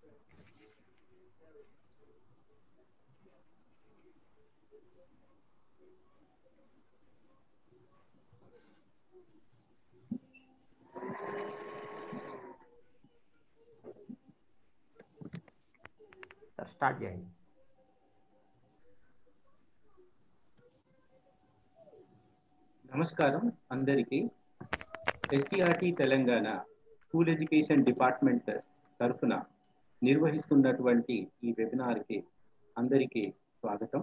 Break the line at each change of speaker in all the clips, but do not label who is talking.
Sir start చేయండి
నమస్కారం అందరికీ SCERT Telangana school education department తరఫున నిర్వహిస్తున్నటువంటి ఈ వెబినార్కి అందరికీ స్వాగతం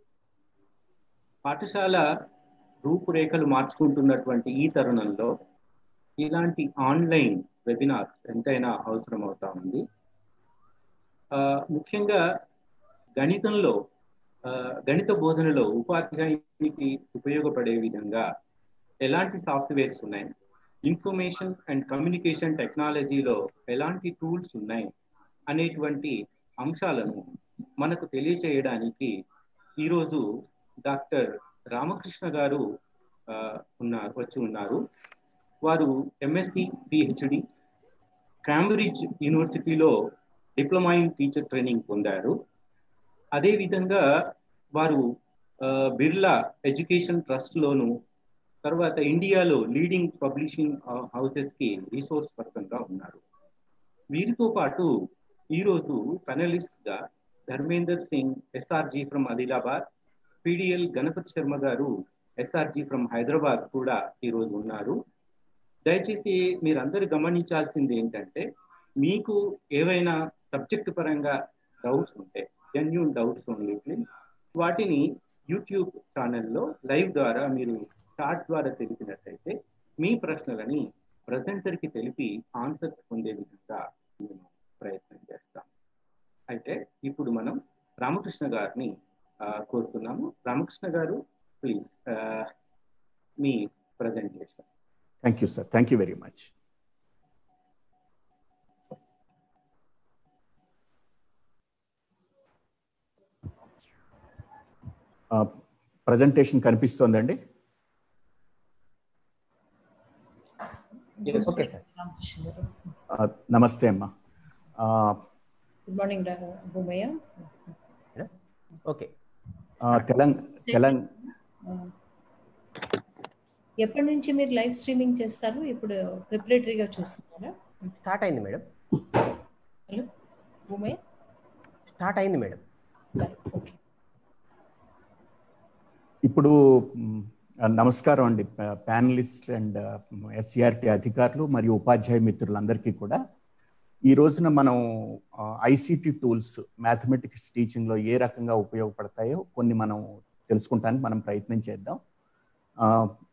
పాఠశాల రూపురేఖలు మార్చుకుంటున్నటువంటి ఈ తరుణంలో ఇలాంటి ఆన్లైన్ వెబినార్స్ ఎంతైనా అవసరం అవుతా ఉంది ఆ, ముఖ్యంగా గణితంలో ఆ, గణిత బోధనలో ఉపాధ్యాయునికి ఉపయోగపడే విధంగా ఎలాంటి సాఫ్ట్వేర్స్ ఉన్నాయి ఇన్ఫర్మేషన్ అండ్ కమ్యూనికేషన్ టెక్నాలజీలో ఎలాంటి టూల్స్ ఉన్నాయి అనేటువంటి అంశాలను మనకు తెలియచేయడానికి ఈరోజు డాక్టర్ రామకృష్ణ గారు ఆ, ఉన్నారు వచ్చి ఉన్నారు వారు ఎంఎస్సి పిహెచ్డి క్యాంబ్రిడ్జ్ యూనివర్సిటీలో డిప్లొమా ఇన్ టీచర్ ట్రైనింగ్ పొందారు అదేవిధంగా వారు ఆ, బిర్లా ఎడ్యుకేషన్ ట్రస్ట్ లోను తర్వాత ఇండియాలో లీడింగ్ పబ్లిషింగ్ హౌసెస్ కి రీసోర్స్ పర్సన్ గా ఉన్నారు వీరితో పాటు ఈరోజు పెనలిస్ట్ గా Dharmender Singh SRG from Adilabad PDL Ganapathi Sharma గారు ఎస్ఆర్జీ ఫ్రమ్ హైదరాబాద్ కూడా ఈరోజు ఉన్నారు దయచేసి మీరందరూ గమనించాల్సింది ఏంటంటే మీకు ఏవైనా సబ్జెక్ట్ పరంగా డౌట్స్ ఉంటే జెన్యున్ డౌట్స్ ఓన్లీ ప్లీజ్ వాటిని యూట్యూబ్ ఛానల్లో లైవ్ ద్వారా మీరు చాట్ ద్వారా తెలిపినట్లయితే మీ ప్రశ్నలని ప్రజెంటర్కి తెలిపి ఆన్సర్స్ పొందే విధంగా మేము ప్రయత్నం చేస్తాం అయితే ఇప్పుడు మనం రామకృష్ణ గారిని ఆ, కోరుతున్నాము రామకృష్ణ గారు ప్లీజ్ మీ presentation
Thank you, sir. Thank you very much. Presentation కనిపిస్తోందండి
ఓకే సార్
రామకృష్ణ గారు
Uh, నమస్తే అమ్మా Uh,
good morning Bhumaiah
okay
uh, తెలంగ తెలంగ
ఎప్పటి నుంచి మీరు లైవ్ స్ట్రీమింగ్ చేస్తారు ఇప్పుడు ప్రిపరేటరీగా చూస్తున్నారా
స్టార్ట్ అయింది మేడం
హలో భూమయ్య
స్టార్ట్ అయింది మేడం
ఓకే
ఇప్పుడు మ్, నమస్కారం అండి ప్యానలిస్ట్ అండ్ ఎస్సిఆర్టీ అధికారులు మరియు ఉపాధ్యాయ మిత్రులందరికీ కూడా ఈ రోజున మనం ఐసిటి టూల్స్ మ్యాథమెటిక్స్ టీచింగ్లో ఏ రకంగా ఉపయోగపడతాయో కొన్ని మనం తెలుసుకుంటానికి మనం ప్రయత్నం చేద్దాం ఆ,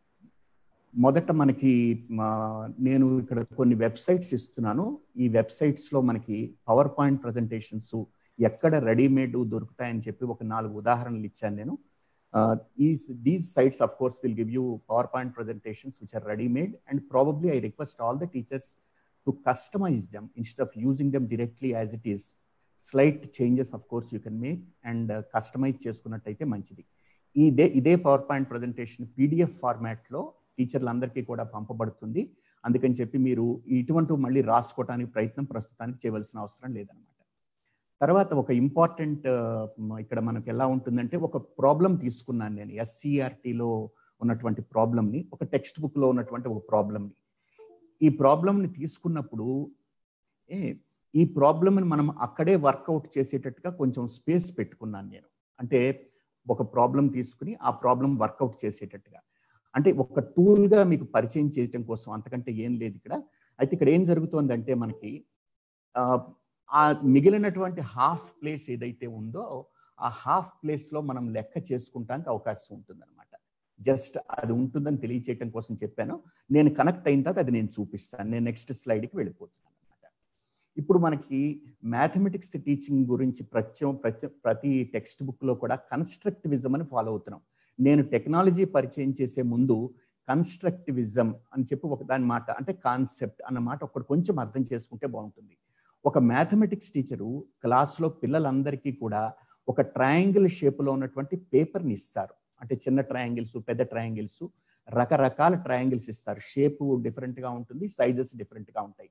మొదట మనకి మా నేను ఇక్కడ కొన్ని వెబ్సైట్స్ ఇస్తున్నాను ఈ వెబ్సైట్స్లో మనకి పవర్ పాయింట్ ప్రజెంటేషన్స్ ఎక్కడ రెడీమేడ్ దొరుకుతాయని చెప్పి ఒక నాలుగు ఉదాహరణలు ఇచ్చాను నేను Uh, these these sites of course will give you PowerPoint presentations which are ready made and probably I request all the teachers to customize them instead of using them directly as it is. Slight changes of course you can make and uh, customize చేసుకున్నట్టయితే మంచిది ఇదే ఇదే power PowerPoint presentation PDF ఫార్మాట్లో టీచర్లందరికీ కూడా పంపబడుతుంది అందుకని చెప్పి మీరు ఇటువంటి మళ్ళీ రాసుకోవడానికి ప్రయత్నం ప్రస్తుతానికి చేయవలసిన అవసరం లేదనమాట తర్వాత ఒక ఇంపార్టెంట్ ఇక్కడ మనకు ఎలా ఉంటుందంటే ఒక ప్రాబ్లం తీసుకున్నాను నేను ఎస్సీఆర్టీలో ఉన్నటువంటి ప్రాబ్లమ్ని ఒక టెక్స్ట్ బుక్లో ఉన్నటువంటి ఒక ప్రాబ్లమ్ని ఈ ప్రాబ్లమ్ని తీసుకున్నప్పుడు ఏ ఈ ప్రాబ్లమ్ని మనం అక్కడే వర్కౌట్ చేసేటట్టుగా కొంచెం స్పేస్ పెట్టుకున్నాను నేను అంటే ఒక ప్రాబ్లం తీసుకుని ఆ ప్రాబ్లం వర్కౌట్ చేసేటట్టుగా అంటే ఒక టూల్గా మీకు పరిచయం చేయడం కోసం అంతకంటే ఏం లేదు ఇక్కడ అయితే ఇక్కడ ఏం జరుగుతోందంటే మనకి ఆ, ఆ మిగిలినటువంటి హాఫ్ ప్లేస్ ఏదైతే ఉందో ఆ హాఫ్ ప్లేస్లో మనం లెక్క చేసుకుంటానికి అవకాశం ఉంటుందన్నమాట జస్ట్ అది ఉంటుందని తెలియచేయటం కోసం చెప్పాను నేను కనెక్ట్ అయిన తర్వాత అది నేను చూపిస్తాను నేను నెక్స్ట్ స్లైడ్కి వెళ్ళిపోతున్నాను అనమాట ఇప్పుడు మనకి మ్యాథమెటిక్స్ టీచింగ్ గురించి ప్రత్యం ప్రతి ప్రతి టెక్స్ట్ బుక్లో కూడా కన్స్ట్రక్టివిజం అని ఫాలో అవుతున్నాం నేను టెక్నాలజీ పరిచయం చేసే ముందు కన్స్ట్రక్టివిజం అని చెప్పి ఒక దాని మాట అంటే కాన్సెప్ట్ అన్న మాట ఒకటి కొంచెం అర్థం చేసుకుంటే బాగుంటుంది ఒక మ్యాథమెటిక్స్ టీచరు క్లాస్లో పిల్లలందరికీ కూడా ఒక ట్రయాంగిల్ షేప్లో ఉన్నటువంటి పేపర్ని ఇస్తారు అంటే చిన్న ట్రయాంగిల్స్ పెద్ద ట్రయాంగిల్స్ రకరకాల ట్రయాంగిల్స్ ఇస్తారు షేపు డిఫరెంట్గా ఉంటుంది సైజెస్ డిఫరెంట్గా ఉంటాయి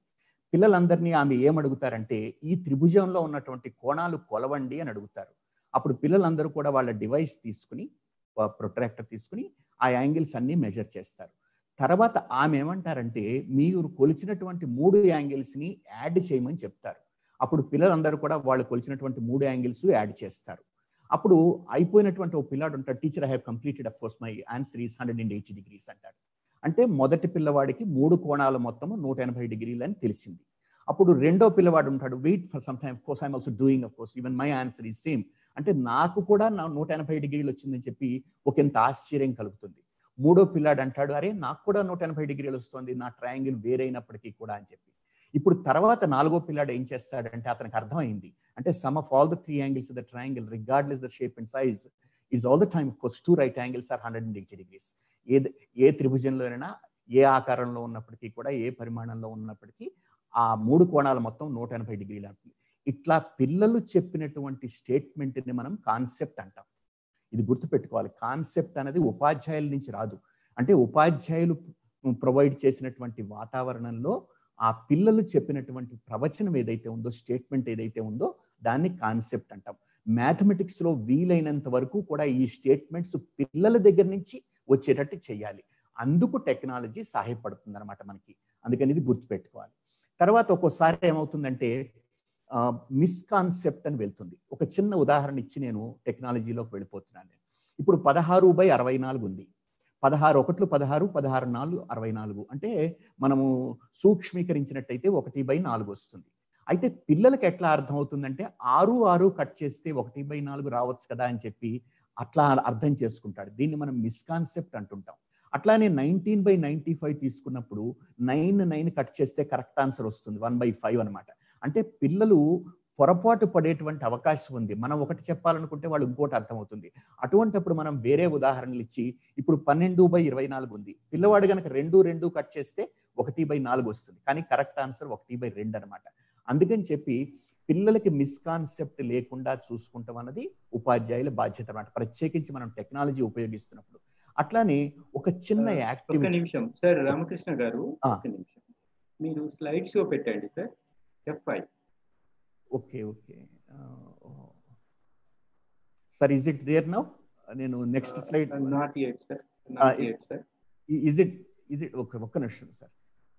పిల్లలందరినీ ఆమె ఏమడుగుతారంటే ఈ త్రిభుజంలో ఉన్నటువంటి కోణాలు కొలవండి అని అడుగుతారు అప్పుడు పిల్లలందరూ కూడా వాళ్ళ డివైస్ తీసుకుని ప్రొట్రాక్టర్ తీసుకుని ఆ యాంగిల్స్ అన్ని మెజర్ చేస్తారు తర్వాత ఆమె ఏమంటారంటే మీరు కొలిచినటువంటి మూడు యాంగిల్స్ని యాడ్ చేయమని చెప్తారు అప్పుడు పిల్లలందరూ కూడా వాళ్ళు కొలిచినటువంటి మూడు యాంగిల్స్ యాడ్ చేస్తారు అప్పుడు అయిపోయినటువంటి ఒక పిల్లాడు ఉంటాడు teacher I have completed of course my answer is hundred and eighty degrees అంటాడు అంటే మొదటి పిల్లవాడికి మూడు కోణాల మొత్తము నూట ఎనభై డిగ్రీలు అని తెలిసింది అప్పుడు రెండో పిల్లవాడు ఉంటాడు wait for some time course I'm also doing of course even my answer ఈ సేమ్ అంటే నాకు కూడా నా నూట ఎనభై డిగ్రీలు వచ్చిందని చెప్పి ఒక ఎంత ఆశ్చర్యం కలుగుతుంది మూడో పిల్లాడు అంటాడు అరే నాకు కూడా నూట ఎనభై డిగ్రీలు వస్తుంది నా ట్రయాంగిల్ వేరైనప్పటికీ కూడా అని చెప్పి ఇప్పుడు తర్వాత నాలుగో పిల్లాడు ఏం చేస్తాడంటే అతనికి అర్థమైంది అంటే sum of all the three angles the triangle regardless the shape and size it's all the time course two right angles are hundred and eighty degrees ఏ ఏ త్రిభుజంలోనైనా ఏ ఆకారంలో ఉన్నప్పటికీ కూడా ఏ పరిమాణంలో ఉన్నప్పటికీ ఆ మూడు కోణాల మొత్తం నూట ఎనభై డిగ్రీలు అవుతుంది ఇట్లా పిల్లలు చెప్పినటువంటి స్టేట్మెంట్ని మనం కాన్సెప్ట్ అంటాం ఇది గుర్తుపెట్టుకోవాలి కాన్సెప్ట్ అనేది ఉపాధ్యాయుల నుంచి రాదు అంటే ఉపాధ్యాయులు ప్రొవైడ్ చేసినటువంటి వాతావరణంలో ఆ పిల్లలు చెప్పినటువంటి ప్రవచనం ఏదైతే ఉందో స్టేట్మెంట్ ఏదైతే ఉందో దాన్ని కాన్సెప్ట్ అంటాం మ్యాథమెటిక్స్ లో వీలైనంత వరకు కూడా ఈ స్టేట్మెంట్స్ పిల్లల దగ్గర నుంచి వచ్చేటట్టు చేయాలి అందుకు టెక్నాలజీ సహాయపడుతుంది అనమాట మనకి అందుకని ఇది గుర్తుపెట్టుకోవాలి తర్వాత ఒక్కోసారి ఏమవుతుందంటే మిస్కాన్సెప్ట్ అని వెళ్తుంది ఒక చిన్న ఉదాహరణ ఇచ్చి నేను టెక్నాలజీలోకి వెళ్ళిపోతున్నాను నేను ఇప్పుడు పదహారు బై అరవై నాలుగు ఉంది పదహారు ఒకట్లు పదహారు పదహారు నాలుగు అరవై నాలుగు అంటే మనము సూక్ష్మీకరించినట్టయితే ఒకటి బై నాలుగు వస్తుంది అయితే పిల్లలకి ఎట్లా అర్థమవుతుందంటే ఆరు ఆరు కట్ చేస్తే ఒకటి బై నాలుగు రావచ్చు కదా అని చెప్పి అట్లా అర్థం చేసుకుంటాడు దీన్ని మనం మిస్కాన్సెప్ట్ అంటుంటాం అట్లానే నైన్టీన్ బై నైన్టీ ఫైవ్ తీసుకున్నప్పుడు నైన్ నైన్ కట్ చేస్తే కరెక్ట్ ఆన్సర్ వస్తుంది వన్ బై ఫైవ్ అనమాట అంటే పిల్లలు పొరపాటు పడేటువంటి అవకాశం ఉంది మనం ఒకటి చెప్పాలనుకుంటే వాళ్ళు ఇంకోటి అర్థమవుతుంది అటువంటిప్పుడు మనం వేరే ఉదాహరణలు ఇచ్చి ఇప్పుడు పన్నెండు బై ఇరవై నాలుగు ఉంది పిల్లవాడు కనుక రెండు రెండు కట్ చేస్తే ఒకటి బై నాలుగు వస్తుంది కానీ కరెక్ట్ ఆన్సర్ ఒకటి బై రెండు అనమాట అందుకని చెప్పి పిల్లలకి మిస్కాన్సెప్ట్ లేకుండా చూసుకుంటాం అన్నది ఉపాధ్యాయుల బాధ్యత అనమాట ప్రత్యేకించి మనం టెక్నాలజీ ఉపయోగిస్తున్నప్పుడు అట్లానే ఒక చిన్న
ఒక
యాక్టివిటీ
నిమిషం సార్ రామకృష్ణ గారు
ఆ.
ఒక నిమిషం మీరు స్లైడ్ షో పెట్టండి sir F five
okay okay sir is it there now నేను next slide
not eight sir not
it-
eight sir
is it is it okay ఒక్క నిమిషం సార్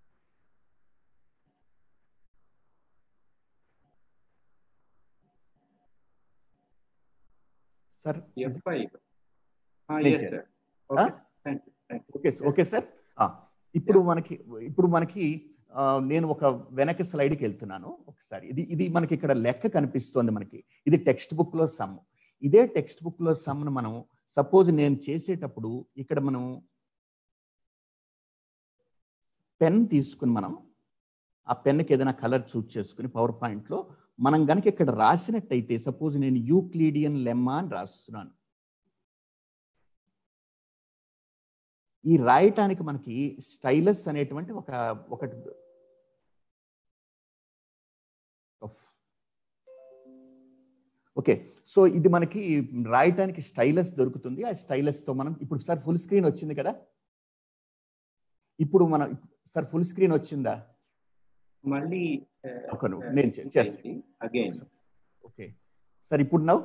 సార్
ఎఫ్ ఫైవ్
నేను
ఎస్
చేయాలి.
Sir okay thank you thank you
okay okay sir ఇప్పుడు మనకి ఇప్పుడు మనకి ఆ, నేను ఒక వెనక స్లైడ్కి వెళ్తున్నాను ఒకసారి ఇది ఇది మనకి ఇక్కడ లెక్క కనిపిస్తోంది మనకి ఇది టెక్స్ట్ బుక్ లో సమ్ ఇదే టెక్స్ట్ బుక్ లో సమ్ను మనం సపోజ్ నేను చేసేటప్పుడు ఇక్కడ మనం పెన్ తీసుకుని మనం ఆ పెన్కి ఏదైనా కలర్ చూస్ చేసుకుని పవర్ పాయింట్లో మనం గనక ఇక్కడ రాసినట్టయితే సపోజ్ నేను యూక్లీడియన్ లెమ్మా అని రాస్తున్నాను ఈ రాయటానికి మనకి స్టైలస్ అనేటువంటి ఒక ఒకటి ఓకే సో ఇది మనకి రాయటానికి స్టైలస్ దొరుకుతుంది ఆ స్టైలస్ తో మనం ఇప్పుడు సార్ ఫుల్ స్క్రీన్ వచ్చింది కదా ఇప్పుడు మనం సార్ ఫుల్ స్క్రీన్ వచ్చిందా
మళ్ళీ
ఒక నిమిషం, నేను చే- చేస్తాను.
అగైన్
ఓకే సార్ ఇప్పుడు నవ్వు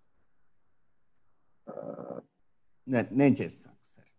నే- నేను చేస్తాను సార్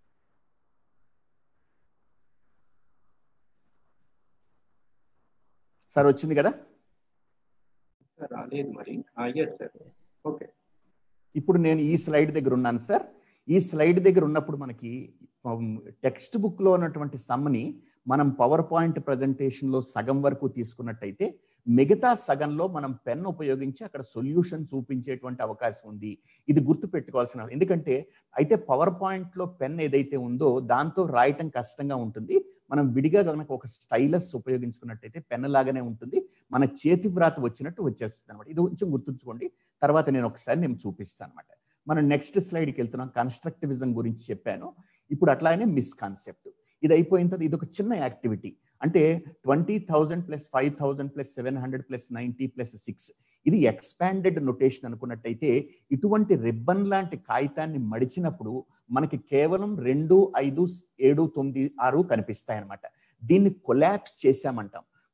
సార్ వచ్చింది కదా
రాలేదు మరి ఎస్ సార్ ఓకే
ఇప్పుడు నేను ఈ స్లైడ్ దగ్గర ఉన్నాను సార్ ఈ స్లైడ్ దగ్గర ఉన్నప్పుడు మనకి టెక్స్ట్ బుక్ లో ఉన్నటువంటి సమ్ని మనం పవర్ పాయింట్ ప్రజెంటేషన్ లో సగం వరకు తీసుకున్నట్టయితే మిగతా సగంలో మనం పెన్ ఉపయోగించి అక్కడ సొల్యూషన్ చూపించేటువంటి అవకాశం ఉంది ఇది గుర్తు పెట్టుకోవాల్సిన ఎందుకంటే అయితే పవర్ పాయింట్ లో పెన్ ఏదైతే ఉందో దాంతో రాయటం కష్టంగా ఉంటుంది మనం విడిగా కనుక ఒక స్టైలస్ ఉపయోగించుకున్నట్టయితే పెన్ లాగానే ఉంటుంది మన చేతి వ్రాత వచ్చినట్టు వచ్చేస్తుంది అనమాట ఇది కొంచెం గుర్తుంచుకోండి తర్వాత నేను ఒకసారి నేను చూపిస్తాను అనమాట మనం నెక్స్ట్ స్లైడ్కి వెళ్తున్నాం కన్స్ట్రక్టివిజం గురించి చెప్పాను ఇప్పుడు అట్లానే మిస్కాన్సెప్ట్ ఇది అయిపోయిన తర్వాత ఇది ఒక చిన్న యాక్టివిటీ అంటే twenty thousand plus five thousand plus seven hundred plus ninety plus six ఇది ఎక్స్పాండెడ్ నొటేషన్ అనుకున్నట్టయితే ఇటువంటి రిబ్బన్ లాంటి కాగితాన్ని మడిచినప్పుడు మనకి కేవలం రెండు ఐదు ఏడు తొమ్మిది ఆరు కనిపిస్తాయి అనమాట దీన్ని కొలాప్స్ చేశామంటాం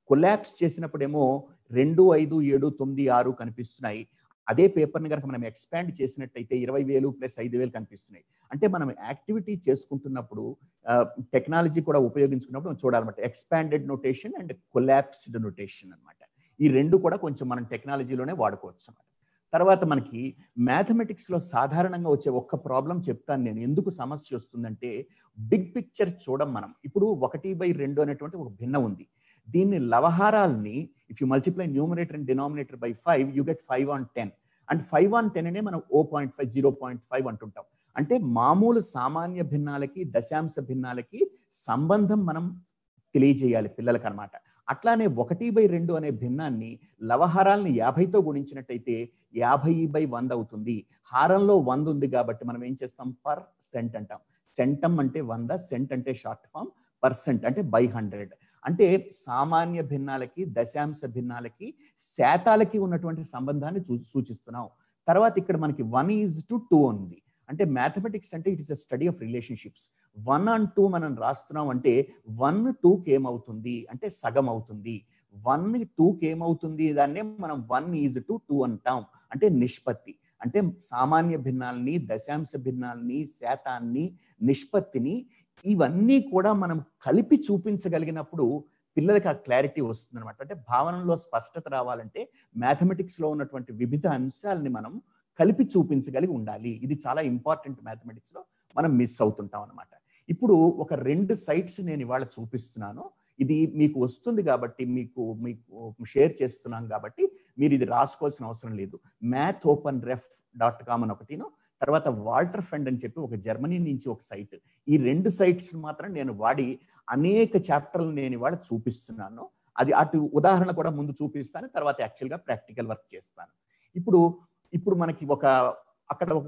కొలాప్స్ చేసినప్పుడేమో రెండు ఐదు ఏడు తొమ్మిది ఆరు కనిపిస్తున్నాయి అదే పేపర్ని కనుక మనం ఎక్స్పాండ్ చేసినట్టయితే ఇరవై వేలు ప్లస్ ఐదు వేలు కనిపిస్తున్నాయి అంటే మనం యాక్టివిటీ చేసుకుంటున్నప్పుడు టెక్నాలజీ కూడా ఉపయోగించుకున్నప్పుడు మనం చూడాలన్నమాట expanded notation and collapsed notation అన్నమాట ఈ రెండు కూడా కొంచెం మనం టెక్నాలజీలోనే వాడుకోవచ్చు అన్నమాట తర్వాత మనకి మ్యాథమెటిక్స్ లో సాధారణంగా వచ్చే ఒక్క ప్రాబ్లం చెప్తాను నేను ఎందుకు సమస్య వస్తుందంటే బిగ్ పిక్చర్ చూడం మనం ఇప్పుడు ఒకటి బై రెండు అనేటువంటి ఒక భిన్న ఉంది దీన్ని లవహారాల్ని if you multiply numerator and denominator by five you get five on ten and five on ten అనే మనం o point five zero point five అంటుంటాం అంటే మామూలు సామాన్య భిన్నాలకి దశాంశ భిన్నాలకి సంబంధం మనం తెలియజేయాలి పిల్లలకు అనమాట అట్లానే ఒకటి బై రెండు అనే భిన్నాన్ని లవహారాల్ని యాభైతో గుణించినట్టయితే యాభై బై వంద అవుతుంది హారంలో వంద ఉంది కాబట్టి మనం ఏం చేస్తాం పర్ సెంట్ అంటాం సెంటం అంటే వంద సెంట్ అంటే షార్ట్ ఫామ్ పర్సెంట్ అంటే బై హండ్రెడ్ అంటే సామాన్య భిన్నాలకి దశాంశ భిన్నాలకి శాతాలకి ఉన్నటువంటి సంబంధాన్ని సూచిస్తున్నాం తర్వాత ఇక్కడ మనకి వన్ ఈజ్ టు టూ ఉంది అంటే మ్యాథమెటిక్స్ అంటే it is a study of relationships one and two మనం రాస్తున్నాం అంటే వన్ టూకి ఏమవుతుంది అంటే సగం అవుతుంది వన్ టూకి ఏమవుతుంది దాన్నే మనం వన్ ఈజ్ టు టూ అంటాం అంటే నిష్పత్తి అంటే సామాన్య భిన్నాల్ని దశాంశ భిన్నాల్ని శాతాన్ని నిష్పత్తిని ఇవన్నీ కూడా మనం కలిపి చూపించగలిగినప్పుడు పిల్లలకి ఆ క్లారిటీ వస్తుంది అనమాట అంటే భావనలో స్పష్టత రావాలంటే మ్యాథమెటిక్స్ లో ఉన్నటువంటి వివిధ అంశాలని మనం కలిపి చూపించగలిగి ఉండాలి ఇది చాలా ఇంపార్టెంట్ మ్యాథమెటిక్స్ లో మనం మిస్ అవుతుంటాం అనమాట ఇప్పుడు ఒక రెండు సైట్స్ నేను ఇవాళ చూపిస్తున్నాను ఇది మీకు వస్తుంది కాబట్టి మీకు మీకు షేర్ చేస్తున్నాం కాబట్టి మీరు ఇది రాసుకోవాల్సిన అవసరం లేదు math open ref dot com అని ఒకటిను తర్వాత వాల్టర్ ఫండ్ అని చెప్పి ఒక జర్మనీ నుంచి ఒక సైట్ ఈ రెండు సైట్స్ మాత్రం నేను వాడి అనేక చాప్టర్లు నేను ఇవాళ చూపిస్తున్నాను అది అటు ఉదాహరణ కూడా ముందు చూపిస్తాను తర్వాత యాక్చువల్గా ప్రాక్టికల్ వర్క్ చేస్తాను ఇప్పుడు ఇప్పుడు మనకి ఒక అక్కడ ఒక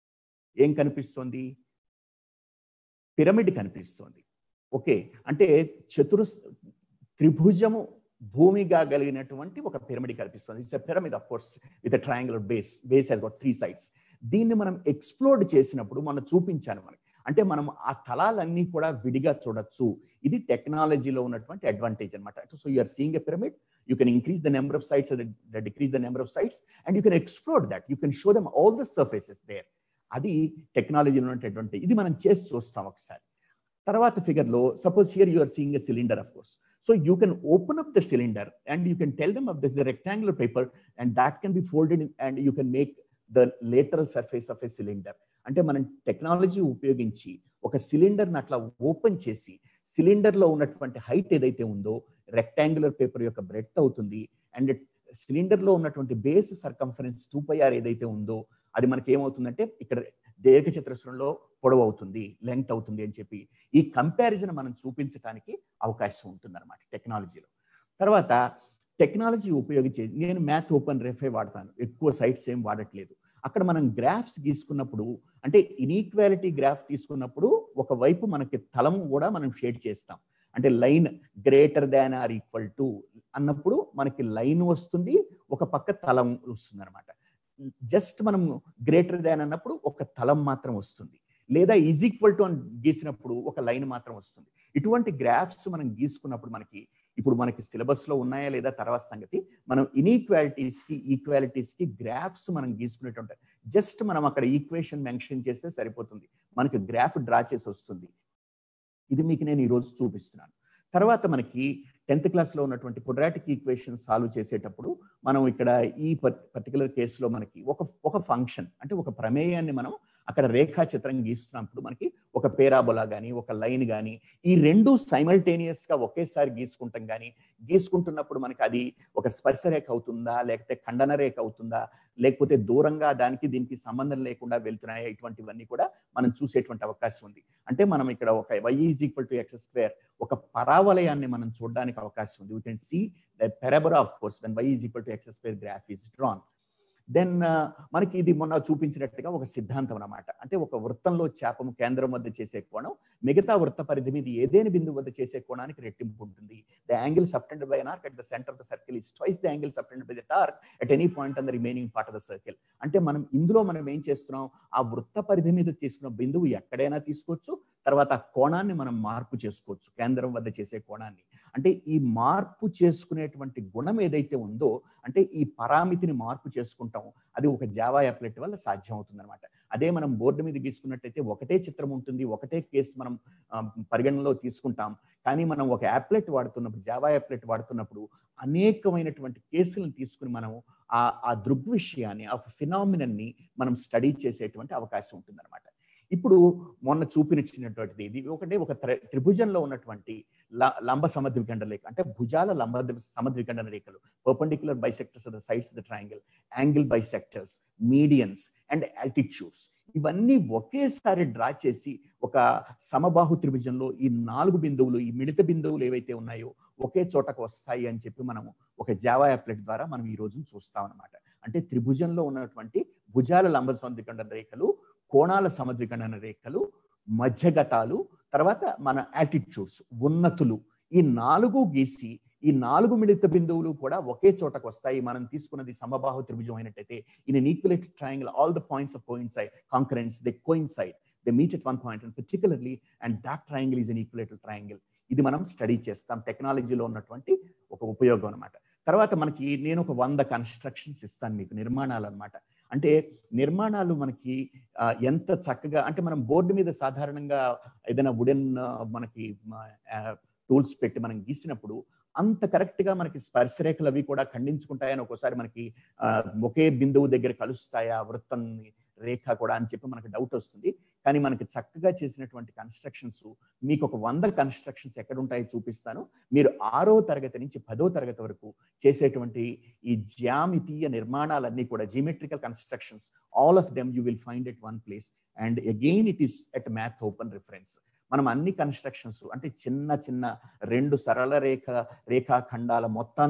ఏం కనిపిస్తుంది పిరమిడ్ కనిపిస్తుంది ఓకే అంటే చతురు త్రిభుజము భూమిగా కలిగినటువంటి ఒక పిరమిడ్ కనిపిస్తుంది it's pyramid of course with triangular base base has got three sides దీన్ని మనం ఎక్స్ప్లోర్డ్ చేసినప్పుడు మనం చూపించాను మనకి అంటే మనం ఆ తలాలన్నీ కూడా విడిగా చూడొచ్చు ఇది టెక్నాలజీలో ఉన్నటువంటి అడ్వాంటేజ్ అనమాట so you're seeing a pyramid you can increase the number of sides decrease the number of sides and you can explore that you can show them all the surfaces there అది టెక్నాలజీలో ఉన్నటువంటి ఇది మనం చేసి చూస్తాం ఒకసారి తర్వాత ఫిగర్లో suppose here you are seeing a cylinder of course so you can open up the cylinder and you can tell them of this rectangular paper and that can be folded and you can make the lateral surface of a cylinder అంటే మనం technology ఉపయోగించి ఒక సిలిండర్ని అట్లా open చేసి సిలిండర్లో ఉన్నటువంటి height ఏదైతే ఉందో రెక్టాంగులర్ పేపర్ యొక్క బ్రెడ్త్ అవుతుంది అండ్ సిలిండర్లో ఉన్నటువంటి base circumference two pi r ఏదైతే ఉందో అది మనకి ఏమవుతుందంటే ఇక్కడ దీర్ఘ చతురస్రంలో పొడవు అవుతుంది లెంగ్త్ అవుతుంది అని చెప్పి ఈ కంపారిజన్ మనం చూపించడానికి అవకాశం ఉంటుంది అనమాట టెక్నాలజీలో తర్వాత టెక్నాలజీ ఉపయోగించే నేను మ్యాథ్ ఓపెన్ రెఫే వాడతాను ఎక్కువ సైట్స్ ఏం వాడట్లేదు అక్కడ మనం గ్రాఫ్స్ గీసుకున్నప్పుడు అంటే ఇనీక్వాలిటీ గ్రాఫ్ తీసుకున్నప్పుడు ఒకవైపు మనకి తలము కూడా మనం షేడ్ చేస్తాం అంటే line greater than or equal to అన్నప్పుడు మనకి లైన్ వస్తుంది ఒక పక్క తలం వస్తుంది అనమాట జస్ట్ మనం గ్రేటర్ దాన్ అన్నప్పుడు ఒక తలం మాత్రం వస్తుంది లేదా ఈజ్ ఈక్వల్ టు అని గీసినప్పుడు ఒక లైన్ మాత్రం వస్తుంది ఇటువంటి గ్రాఫ్స్ మనం గీసుకున్నప్పుడు మనకి ఇప్పుడు మనకి సిలబస్ లో ఉన్నాయా లేదా తర్వాత సంగతి మనం ఇన్ఈక్వాలిటీస్ కి ఈక్వాలిటీస్ కి గ్రాఫ్స్ మనం గీసుకునేటువంటి జస్ట్ మనం అక్కడ ఈక్వేషన్ మెన్షన్ చేస్తే సరిపోతుంది మనకి గ్రాఫ్ డ్రా చేసి వస్తుంది ఇది మీకు నేను ఈరోజు చూపిస్తున్నాను తర్వాత మనకి టెన్త్ క్లాస్లో ఉన్నటువంటి పొడ్రాటిక్ ఈక్వేషన్ సాల్వ్ చేసేటప్పుడు మనం ఇక్కడ ఈ పర్టికులర్ కేసులో మనకి ఒక ఒక ఫంక్షన్ అంటే ఒక ప్రమేయాన్ని మనం అక్కడ రేఖా చిత్రం గీస్తున్నప్పుడు మనకి ఒక పేరాబొలా కానీ ఒక లైన్ కానీ ఈ రెండు సైమల్టేనియస్ గా ఒకేసారి గీసుకుంటాం కానీ గీసుకుంటున్నప్పుడు మనకి అది ఒక స్పర్శ రేఖ అవుతుందా లేకపోతే ఖండన రేఖ అవుతుందా లేకపోతే దూరంగా దానికి దీనికి సంబంధం లేకుండా వెళ్తున్నాయా ఇటువంటివన్నీ కూడా మనం చూసేటువంటి అవకాశం ఉంది అంటే మనం ఇక్కడ ఒక y is equal to x square ఒక పరావలయాన్ని మనం చూడడానికి అవకాశం ఉంది we can see the parabola of course when y is equal to x square graph is drawn then మనకి ఇది మొన్న చూపించినట్టుగా ఒక సిద్ధాంతం అనమాట అంటే ఒక వృత్తంలో చేపము కేంద్రం వద్ద చేసే కోణం మిగతా వృత్త పరిధి మీద ఏదేని బిందువు వద్ద చేసే కోణానికి రెట్టింపు ఉంటుంది the angle subtended by arc at the centre of the circle is twice the angle subtended by the arc at any point on the remaining part of the circle అంటే మనం ఇందులో మనం ఏం చేస్తున్నాం ఆ వృత్త పరిధి మీద తీసుకున్న బిందువు ఎక్కడైనా తీసుకోవచ్చు తర్వాత ఆ కోణాన్ని మనం మార్పు చేసుకోవచ్చు కేంద్రం వద్ద చేసే కోణాన్ని అంటే ఈ మార్పు చేసుకునేటువంటి గుణం ఏదైతే ఉందో అంటే ఈ పరామితిని మార్పు చేసుకుంటాం అది ఒక జావా అప్లెట్ వల్ల సాధ్యం అవుతుంది అనమాట అదే మనం బోర్డు మీద గీసుకున్నట్టయితే ఒకటే చిత్రం ఉంటుంది ఒకటే కేసు మనం ఆ, పరిగణనలో తీసుకుంటాం కానీ మనం ఒక యాప్లెట్ వాడుతున్నప్పుడు జావా యాప్లెట్ వాడుతున్నప్పుడు అనేకమైనటువంటి కేసులను తీసుకుని మనం ఆ ఆ దృగ్విషయాన్ని ఆ ఫినామినన్ని మనం స్టడీ చేసేటువంటి అవకాశం ఉంటుందన్నమాట ఇప్పుడు మొన్న చూపించినటువంటిది ఇది ఒకటే ఒక త్రి- త్రిభుజంలో ఉన్నటువంటి ల- లంబ సమద్విఖండ రేఖ అంటే భుజాల లంబ సమద్విఖండన రేఖలు perpendicular bisectors of the sides of the triangle angle bisectors medians and altitudes ఇవన్నీ ఒకేసారి డ్రా చేసి ఒక సమబాహు త్రిభుజంలో ఈ నాలుగు బిందువులు ఈ మిళిత బిందువులు ఏవైతే ఉన్నాయో ఒకే చోటకు వస్తాయి అని చెప్పి మనము ఒక జావా యాప్లెట్ ద్వారా మనం ఈ రోజు చూస్తాం అనమాట అంటే త్రిభుజంలో ఉన్నటువంటి భుజాల లంబ సమద్విఖండన రేఖలు కోణాల సమద్విఖండన రేఖలు మధ్యగతాలు తర్వాత మన యాటిట్యూడ్స్ ఉన్నతులు ఈ నాలుగు గీసి ఈ నాలుగు మిళిత బిందువులు కూడా ఒకే చోటకు వస్తాయి మనం తీసుకున్నది సమబాహు త్రిభుజం అయినట్టయితే in an equilateral triangle all the points of coincide concurrence they coincide they meet at one point and particularly and that triangle is an equilateral triangle ఇది మనం స్టడీ చేస్తాం టెక్నాలజీలో ఉన్నటువంటి ఒక ఉపయోగం అనమాట తర్వాత మనకి నేను ఒక వంద కన్స్ట్రక్షన్స్ ఇస్తాను మీకు నిర్మాణాలు అనమాట అంటే నిర్మాణాలు మనకి ఆ, ఎంత చక్కగా అంటే మనం బోర్డు మీద సాధారణంగా ఏదైనా వుడెన్ మనకి టూల్స్ పెట్టి మనం గీసినప్పుడు అంత కరెక్ట్ గా మనకి స్పర్శరేఖలు అవి కూడా ఖండించుకుంటాయని ఒక్కోసారి మనకి ఆ, ఒకే బిందువు దగ్గర కలుస్తాయా వృత్తం రేఖ కూడా అని చెప్పి మనకి డౌట్ వస్తుంది కానీ మనకి చక్కగా చేసినటువంటి కన్స్ట్రక్షన్స్ మీకు ఒక వంద కన్స్ట్రక్షన్స్ ఎక్కడ ఉంటాయో చూపిస్తాను మీరు ఆరో తరగతి నుంచి పదో తరగతి వరకు చేసేటువంటి ఈ జ్యామితీయ నిర్మాణాలన్నీ కూడా geometrical constructions all of them you will find at one place and again it is at Math Open Reference మనం అన్ని కన్స్ట్రక్షన్స్ అంటే చిన్న చిన్న రెండు సరళ రేఖ రేఖాఖండాల మొత్తం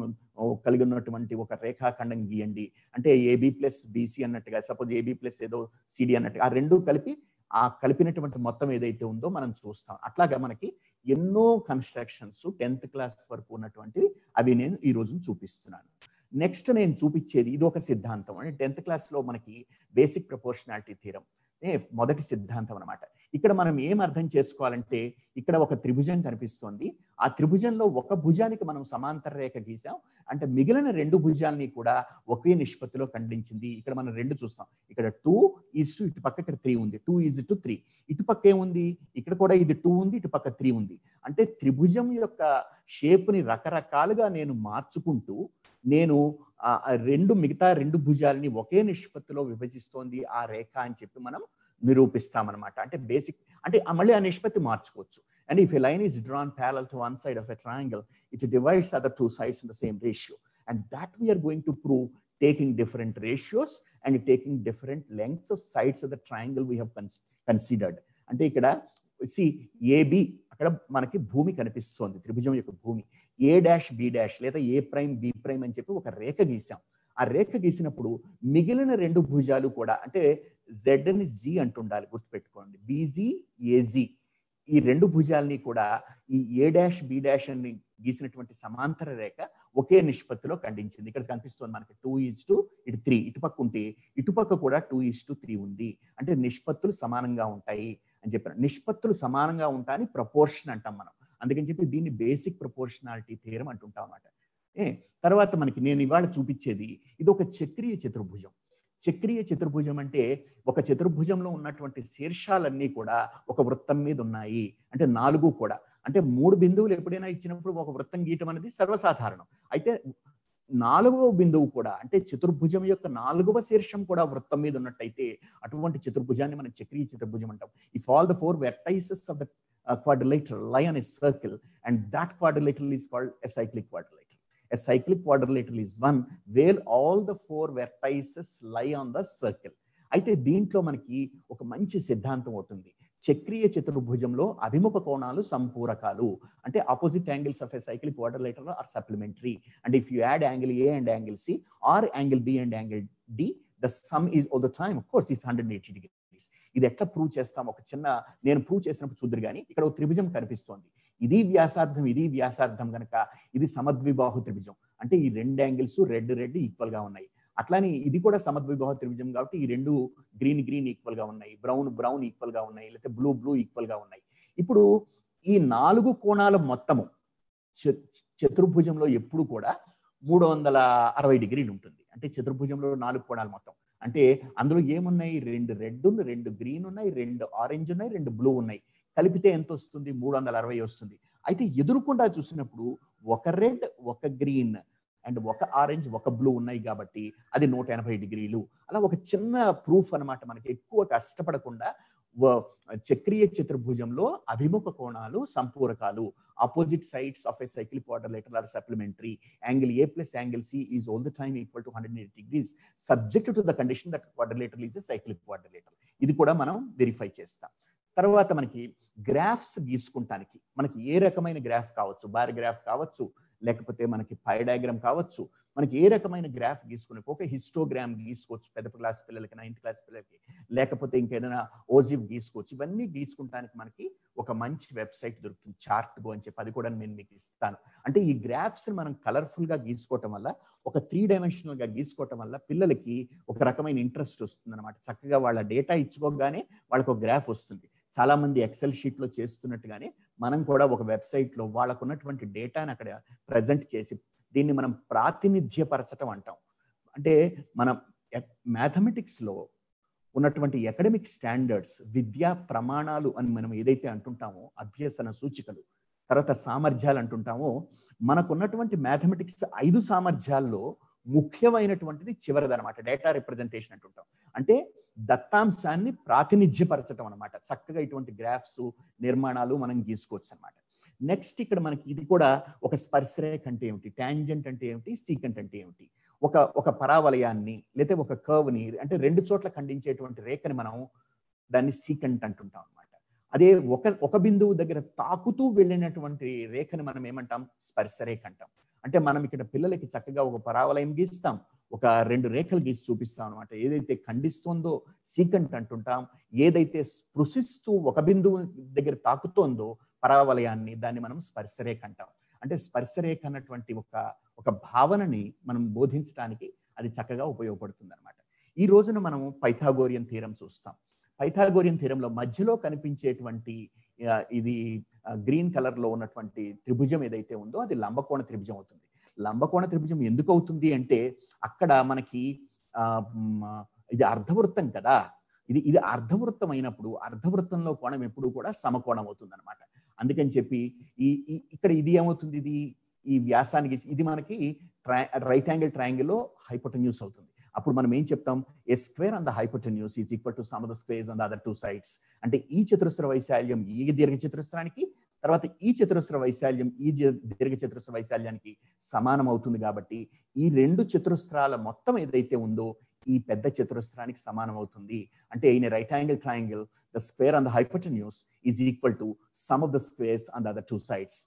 కలిగి ఉన్నటువంటి ఒక రేఖాఖండం గీయండి అంటే ఏబి ప్లస్ బీసీ అన్నట్టుగా సపోజ్ ఏబి ప్లస్ ఏదో సిడి అన్నట్టుగా ఆ రెండు కలిపి ఆ కలిపినటువంటి మొత్తం ఏదైతే ఉందో మనం చూస్తాం అట్లాగా మనకి ఎన్నో కన్స్ట్రక్షన్స్ టెన్త్ క్లాస్ వరకు ఉన్నటువంటివి అవి నేను ఈ రోజు చూపిస్తున్నాను నెక్స్ట్ నేను చూపించేది ఇది ఒక సిద్ధాంతం అంటే టెన్త్ క్లాస్లో మనకి బేసిక్ ప్రపోర్షనాలిటీ థీరం మొదటి సిద్ధాంతం అనమాట ఇక్కడ మనం ఏం అర్థం చేసుకోవాలంటే ఇక్కడ ఒక త్రిభుజం కనిపిస్తోంది ఆ త్రిభుజంలో ఒక భుజానికి మనం సమాంతర రేఖ గీసాం అంటే మిగిలిన రెండు భుజాల్ని కూడా ఒకే నిష్పత్తిలో ఖండించింది ఇక్కడ మనం రెండు చూస్తాం ఇక్కడ టూ ఈజ్ టు ఇటు పక్క ఇక్కడ త్రీ ఉంది టూ ఈజ్ టు త్రీ ఇటు పక్క ఏముంది ఇక్కడ కూడా ఇది టూ ఉంది ఇటు పక్క త్రీ ఉంది అంటే త్రిభుజం యొక్క షేప్ని రకరకాలుగా నేను మార్చుకుంటూ నేను ఆ ఆ రెండు మిగతా రెండు భుజాలని ఒకే నిష్పత్తిలో విభజిస్తోంది ఆ రేఖ అని చెప్పి మనం నిరూపిస్తామన్నమాట అంటే బేసిక్ అంటే ఆ మళ్ళీ ఆ నిష్పత్తి మార్చుకోవచ్చు and if a line is drawn parallel to one side of a triangle it divides other two sides in the same ratio and that we're going to prove taking different ratios and taking different lengths of sides of the triangle we have cons- considered అంటే ఇక్కడ C AB అక్కడ మనకి భూమి కనిపిస్తోంది త్రిభుజం యొక్క భూమి ఏ dash B dash లేదా ఏ ప్రైమ్ బి ప్రైమ్ అని చెప్పి ఒక రేఖ గీసాం ఆ రేఖ గీసినప్పుడు మిగిలిన రెండు భుజాలు కూడా అంటే జెడ్ అని జి అంటుండాలి గుర్తుపెట్టుకోండి బీజీ ఏజీ ఈ రెండు భుజాల్ని కూడా ఈ ఏ డాష్ బి డాష్ అని గీసినటువంటి సమాంతర రేఖ ఒకే నిష్పత్తిలో ఖండించింది ఇక్కడ కనిపిస్తుంది మనకి టూ ఈజ్ టు ఇటు త్రీ ఇటుపక్క ఉంటే ఇటుపక్క కూడా టూ ఈజ్ టు త్రీ ఉంది అంటే నిష్పత్తులు సమానంగా ఉంటాయి అని చెప్పారు నిష్పత్తులు సమానంగా ఉంటాయని ప్రపోర్షన్ అంటాం మనం అందుకని చెప్పి దీన్ని బేసిక్ ప్రపోర్షనాలిటీ థియరం అంటుంటాం అన్నమాట ఏ తర్వాత మనకి నేను ఇవాళ చూపించేది ఇది ఒక చక్రీయ చతుర్భుజం చక్రీయ చతుర్భుజం అంటే ఒక చతుర్భుజంలో ఉన్నటువంటి శీర్షాలన్నీ కూడా ఒక వృత్తం మీద ఉన్నాయి అంటే నాలుగు కూడా అంటే మూడు బిందువులు ఎప్పుడైనా ఇచ్చినప్పుడు ఒక వృత్తం గీయటం అనేది సర్వసాధారణం అయితే నాలుగవ బిందువు కూడా అంటే చతుర్భుజం యొక్క నాలుగవ శీర్షం కూడా వృత్తం మీద ఉన్నట్టయితే అటువంటి చతుర్భుజాన్ని మనం చక్రీయ చతుర్భుజం అంటాం if all the four vertices of the quadrilateral lie on a circle and that quadrilateral is called a cyclic quadrilateral. A cyclic quadrilateral is one where all the four vertices lie on the circle. అయితే దీంట్లో మనకి ఒక మంచి సిద్ధాంతం అవుతుంది చక్రీయ చతుర్భుజంలో అభిముఖ కోణాలు సంపూరకాలు అంటే opposite angles of a cyclic quadrilateral are supplementary and if you add angle A and angle C or angle B and angle D the sum is all the time of course is hundred eighty degrees ఇది ఎట్లా prove చేస్తాం ఒక చిన్న నేను prove చేసినప్పుడు చూద్దరు కానీ ఇక్కడ ఒక త్రిభుజం కనిపిస్తోంది ఇది వ్యాసార్థం ఇది వ్యాసార్థం కనుక ఇది సమద్విబాహు త్రిభుజం అంటే ఈ రెండు యాంగిల్స్ రెడ్ రెడ్ ఈక్వల్ గా ఉన్నాయి అట్లానే ఇది కూడా సమద్విబాహు త్రిభుజం కాబట్టి ఈ రెండు గ్రీన్ గ్రీన్ ఈక్వల్ గా ఉన్నాయి బ్రౌన్ బ్రౌన్ ఈక్వల్ గా ఉన్నాయి లేకపోతే బ్లూ బ్లూ ఈక్వల్ గా ఉన్నాయి ఇప్పుడు ఈ నాలుగు కోణాల మొత్తము చ- చతుర్భుజంలో ఎప్పుడు కూడా మూడు వందల అరవై డిగ్రీలు ఉంటుంది అంటే చతుర్భుజంలో నాలుగు కోణాలు మొత్తం అంటే అందులో ఏమున్నాయి రెండు రెడ్ ఉన్నాయి రెండు గ్రీన్ ఉన్నాయి రెండు ఆరెంజ్ ఉన్నాయి రెండు బ్లూ ఉన్నాయి కలిపితే ఎంత వస్తుంది మూడు వందల అరవై వస్తుంది అయితే ఎదురుకుండా చూసినప్పుడు ఒక రెడ్ ఒక గ్రీన్ అండ్ ఒక ఆరెంజ్ ఒక బ్లూ ఉన్నాయి కాబట్టి అది నూట ఎనభై డిగ్రీలు అలా ఒక చిన్న ప్రూఫ్ అన్నమాట మనకి ఎక్కువ కష్టపడకుండా వ- చక్రీయ చతుర్భుజంలో అభిముఖ కోణాలు సంపూరకాలు opposite sides of a cycle quadrilateral are supplementary angle A plus angle C is all the time equal to hundred eight degrees subject to the condition that quadrilateral is a cycle quadrilateral ఇది కూడా మనం verify చేస్తాం తర్వాత మనకి graphs గీసుకుంటానికి మనకి ఏ రకమైన graph కావచ్చు bar graph కావచ్చు లేకపోతే మనకి పై డయాగ్రామ్ కావచ్చు మనకి ఏ రకమైన గ్రాఫ్ గీసుకునే ఒక హిస్టోగ్రామ్ గీసుకోవచ్చు పెద్ద క్లాస్ పిల్లలకి నైన్త్ క్లాస్ పిల్లలకి లేకపోతే ఇంకేదైనా ఓజివ్ గీసుకోవచ్చు ఇవన్నీ గీసుకుంటానికి మనకి ఒక మంచి వెబ్సైట్ దొరుకుతుంది చార్ట్ గో అని చెప్పి అది కూడా నేను మీకు ఇస్తాను అంటే ఈ గ్రాఫ్స్ మనం కలర్ఫుల్ గా గీసుకోవటం వల్ల ఒక త్రీ డైమెన్షనల్ గా గీసుకోవటం వల్ల పిల్లలకి ఒక రకమైన ఇంట్రెస్ట్ వస్తుంది అనమాట చక్కగా వాళ్ళ డేటా ఇచ్చుకోగానే వాళ్ళకి ఒక గ్రాఫ్ వస్తుంది చాలా మంది ఎక్సెల్ షీట్ లో చేస్తున్నట్టుగానే మనం కూడా ఒక వెబ్సైట్ లో వాళ్ళకు ఉన్నటువంటి డేటాని అక్కడ ప్రజెంట్ చేసి దీన్ని మనం ప్రాతినిధ్యపరచటం అంటాం అంటే మనం మ్యాథమెటిక్స్ లో ఉన్నటువంటి అకాడమిక్ స్టాండర్డ్స్ విద్యా ప్రమాణాలు అని మనం ఏదైతే అంటుంటామో అభ్యసన సూచికలు తర్వాత సామర్థ్యాలు అంటుంటామో మనకున్నటువంటి మ్యాథమెటిక్స్ ఐదు సామర్థ్యాల్లో ముఖ్యమైనటువంటిది చివరిది అనమాట డేటా రిప్రజెంటేషన్ అంటుంటాం అంటే దత్తాంశాన్ని ప్రాతినిధ్యపరచడం అనమాట చక్కగా ఇటువంటి గ్రాఫ్స్ నిర్మాణాలు మనం గీసుకోవచ్చు అనమాట నెక్స్ట్ ఇక్కడ మనకి ఇది కూడా ఒక స్పర్శరేఖ అంటే ఏమిటి టాంజెంట్ అంటే ఏమిటి సీకంట్ అంటే ఏమిటి ఒక ఒక పరావలయాన్ని లేదా ఒక కర్వ్ని అంటే రెండు చోట్ల ఖండించేటువంటి రేఖని మనం దాన్ని సీకంట్ అంటుంటాం అనమాట అదే ఒక ఒక బిందువు దగ్గర తాకుతూ వెళ్ళినటువంటి రేఖని మనం ఏమంటాం స్పర్శరేఖ అంటాం అంటే మనం ఇక్కడ పిల్లలకి చక్కగా ఒక పరావలయం గీస్తాం ఒక రెండు రేఖలు గీసి చూపిస్తాం అనమాట ఏదైతే ఖండిస్తుందో సీకంట్ అంటుంటాం ఏదైతే స్పృశిస్తూ ఒక బిందువు దగ్గర తాకుతోందో పరావలయాన్ని దాన్ని మనం స్పర్శరేఖ అంటాం అంటే స్పర్శరేఖ అన్నటువంటి ఒక ఒక భావనని మనం బోధించడానికి అది చక్కగా ఉపయోగపడుతుంది అనమాట ఈ రోజున మనం పైథాగోరియన్ థీరం చూస్తాం పైథాగోరియన్ థీరంలో మధ్యలో కనిపించేటువంటి ఆ, ఇది గ్రీన్ కలర్ లో ఉన్నటువంటి త్రిభుజం ఏదైతే ఉందో అది లంబకోణ త్రిభుజం అవుతుంది లంబకోణ త్రిభుజం ఎందుకు అవుతుంది అంటే అక్కడ మనకి ఆ, మ్, ఇది అర్ధవృత్తం కదా ఇది ఇది అర్ధవృత్తం అయినప్పుడు అర్ధవృత్తంలో కోణం ఎప్పుడు కూడా సమకోణం అవుతుంది అనమాట అందుకని చెప్పి ఈ ఈ- ఇక్కడ ఇది ఏమవుతుంది ఇది ఈ వ్యాసానికి ఇది మనకి రైట్ యాంగిల్ ట్రయాంగిల్లో హైపోటన్యూస్ అవుతుంది అప్పుడు మనం ఏం చెప్తాం a square on the hypotenuse is equal to sum of the squares on the other two sides అంటే ఈ చతురస్ర వైశాల్యం ఈ దీర్ఘ చతురస్రానికి తర్వాత ఈ చతురస్ర వైశాల్యం ఈ జ- దీర్ఘ చతురస్ర వైశాల్యానికి సమానం అవుతుంది కాబట్టి ఈ రెండు చతురస్రాల మొత్తం ఏదైతే ఉందో ఈ పెద్ద చతురస్రానికి సమానం అవుతుంది అంటే in right angle triangle the square on the hypotenuse is equal to sum of the squares on the other two sides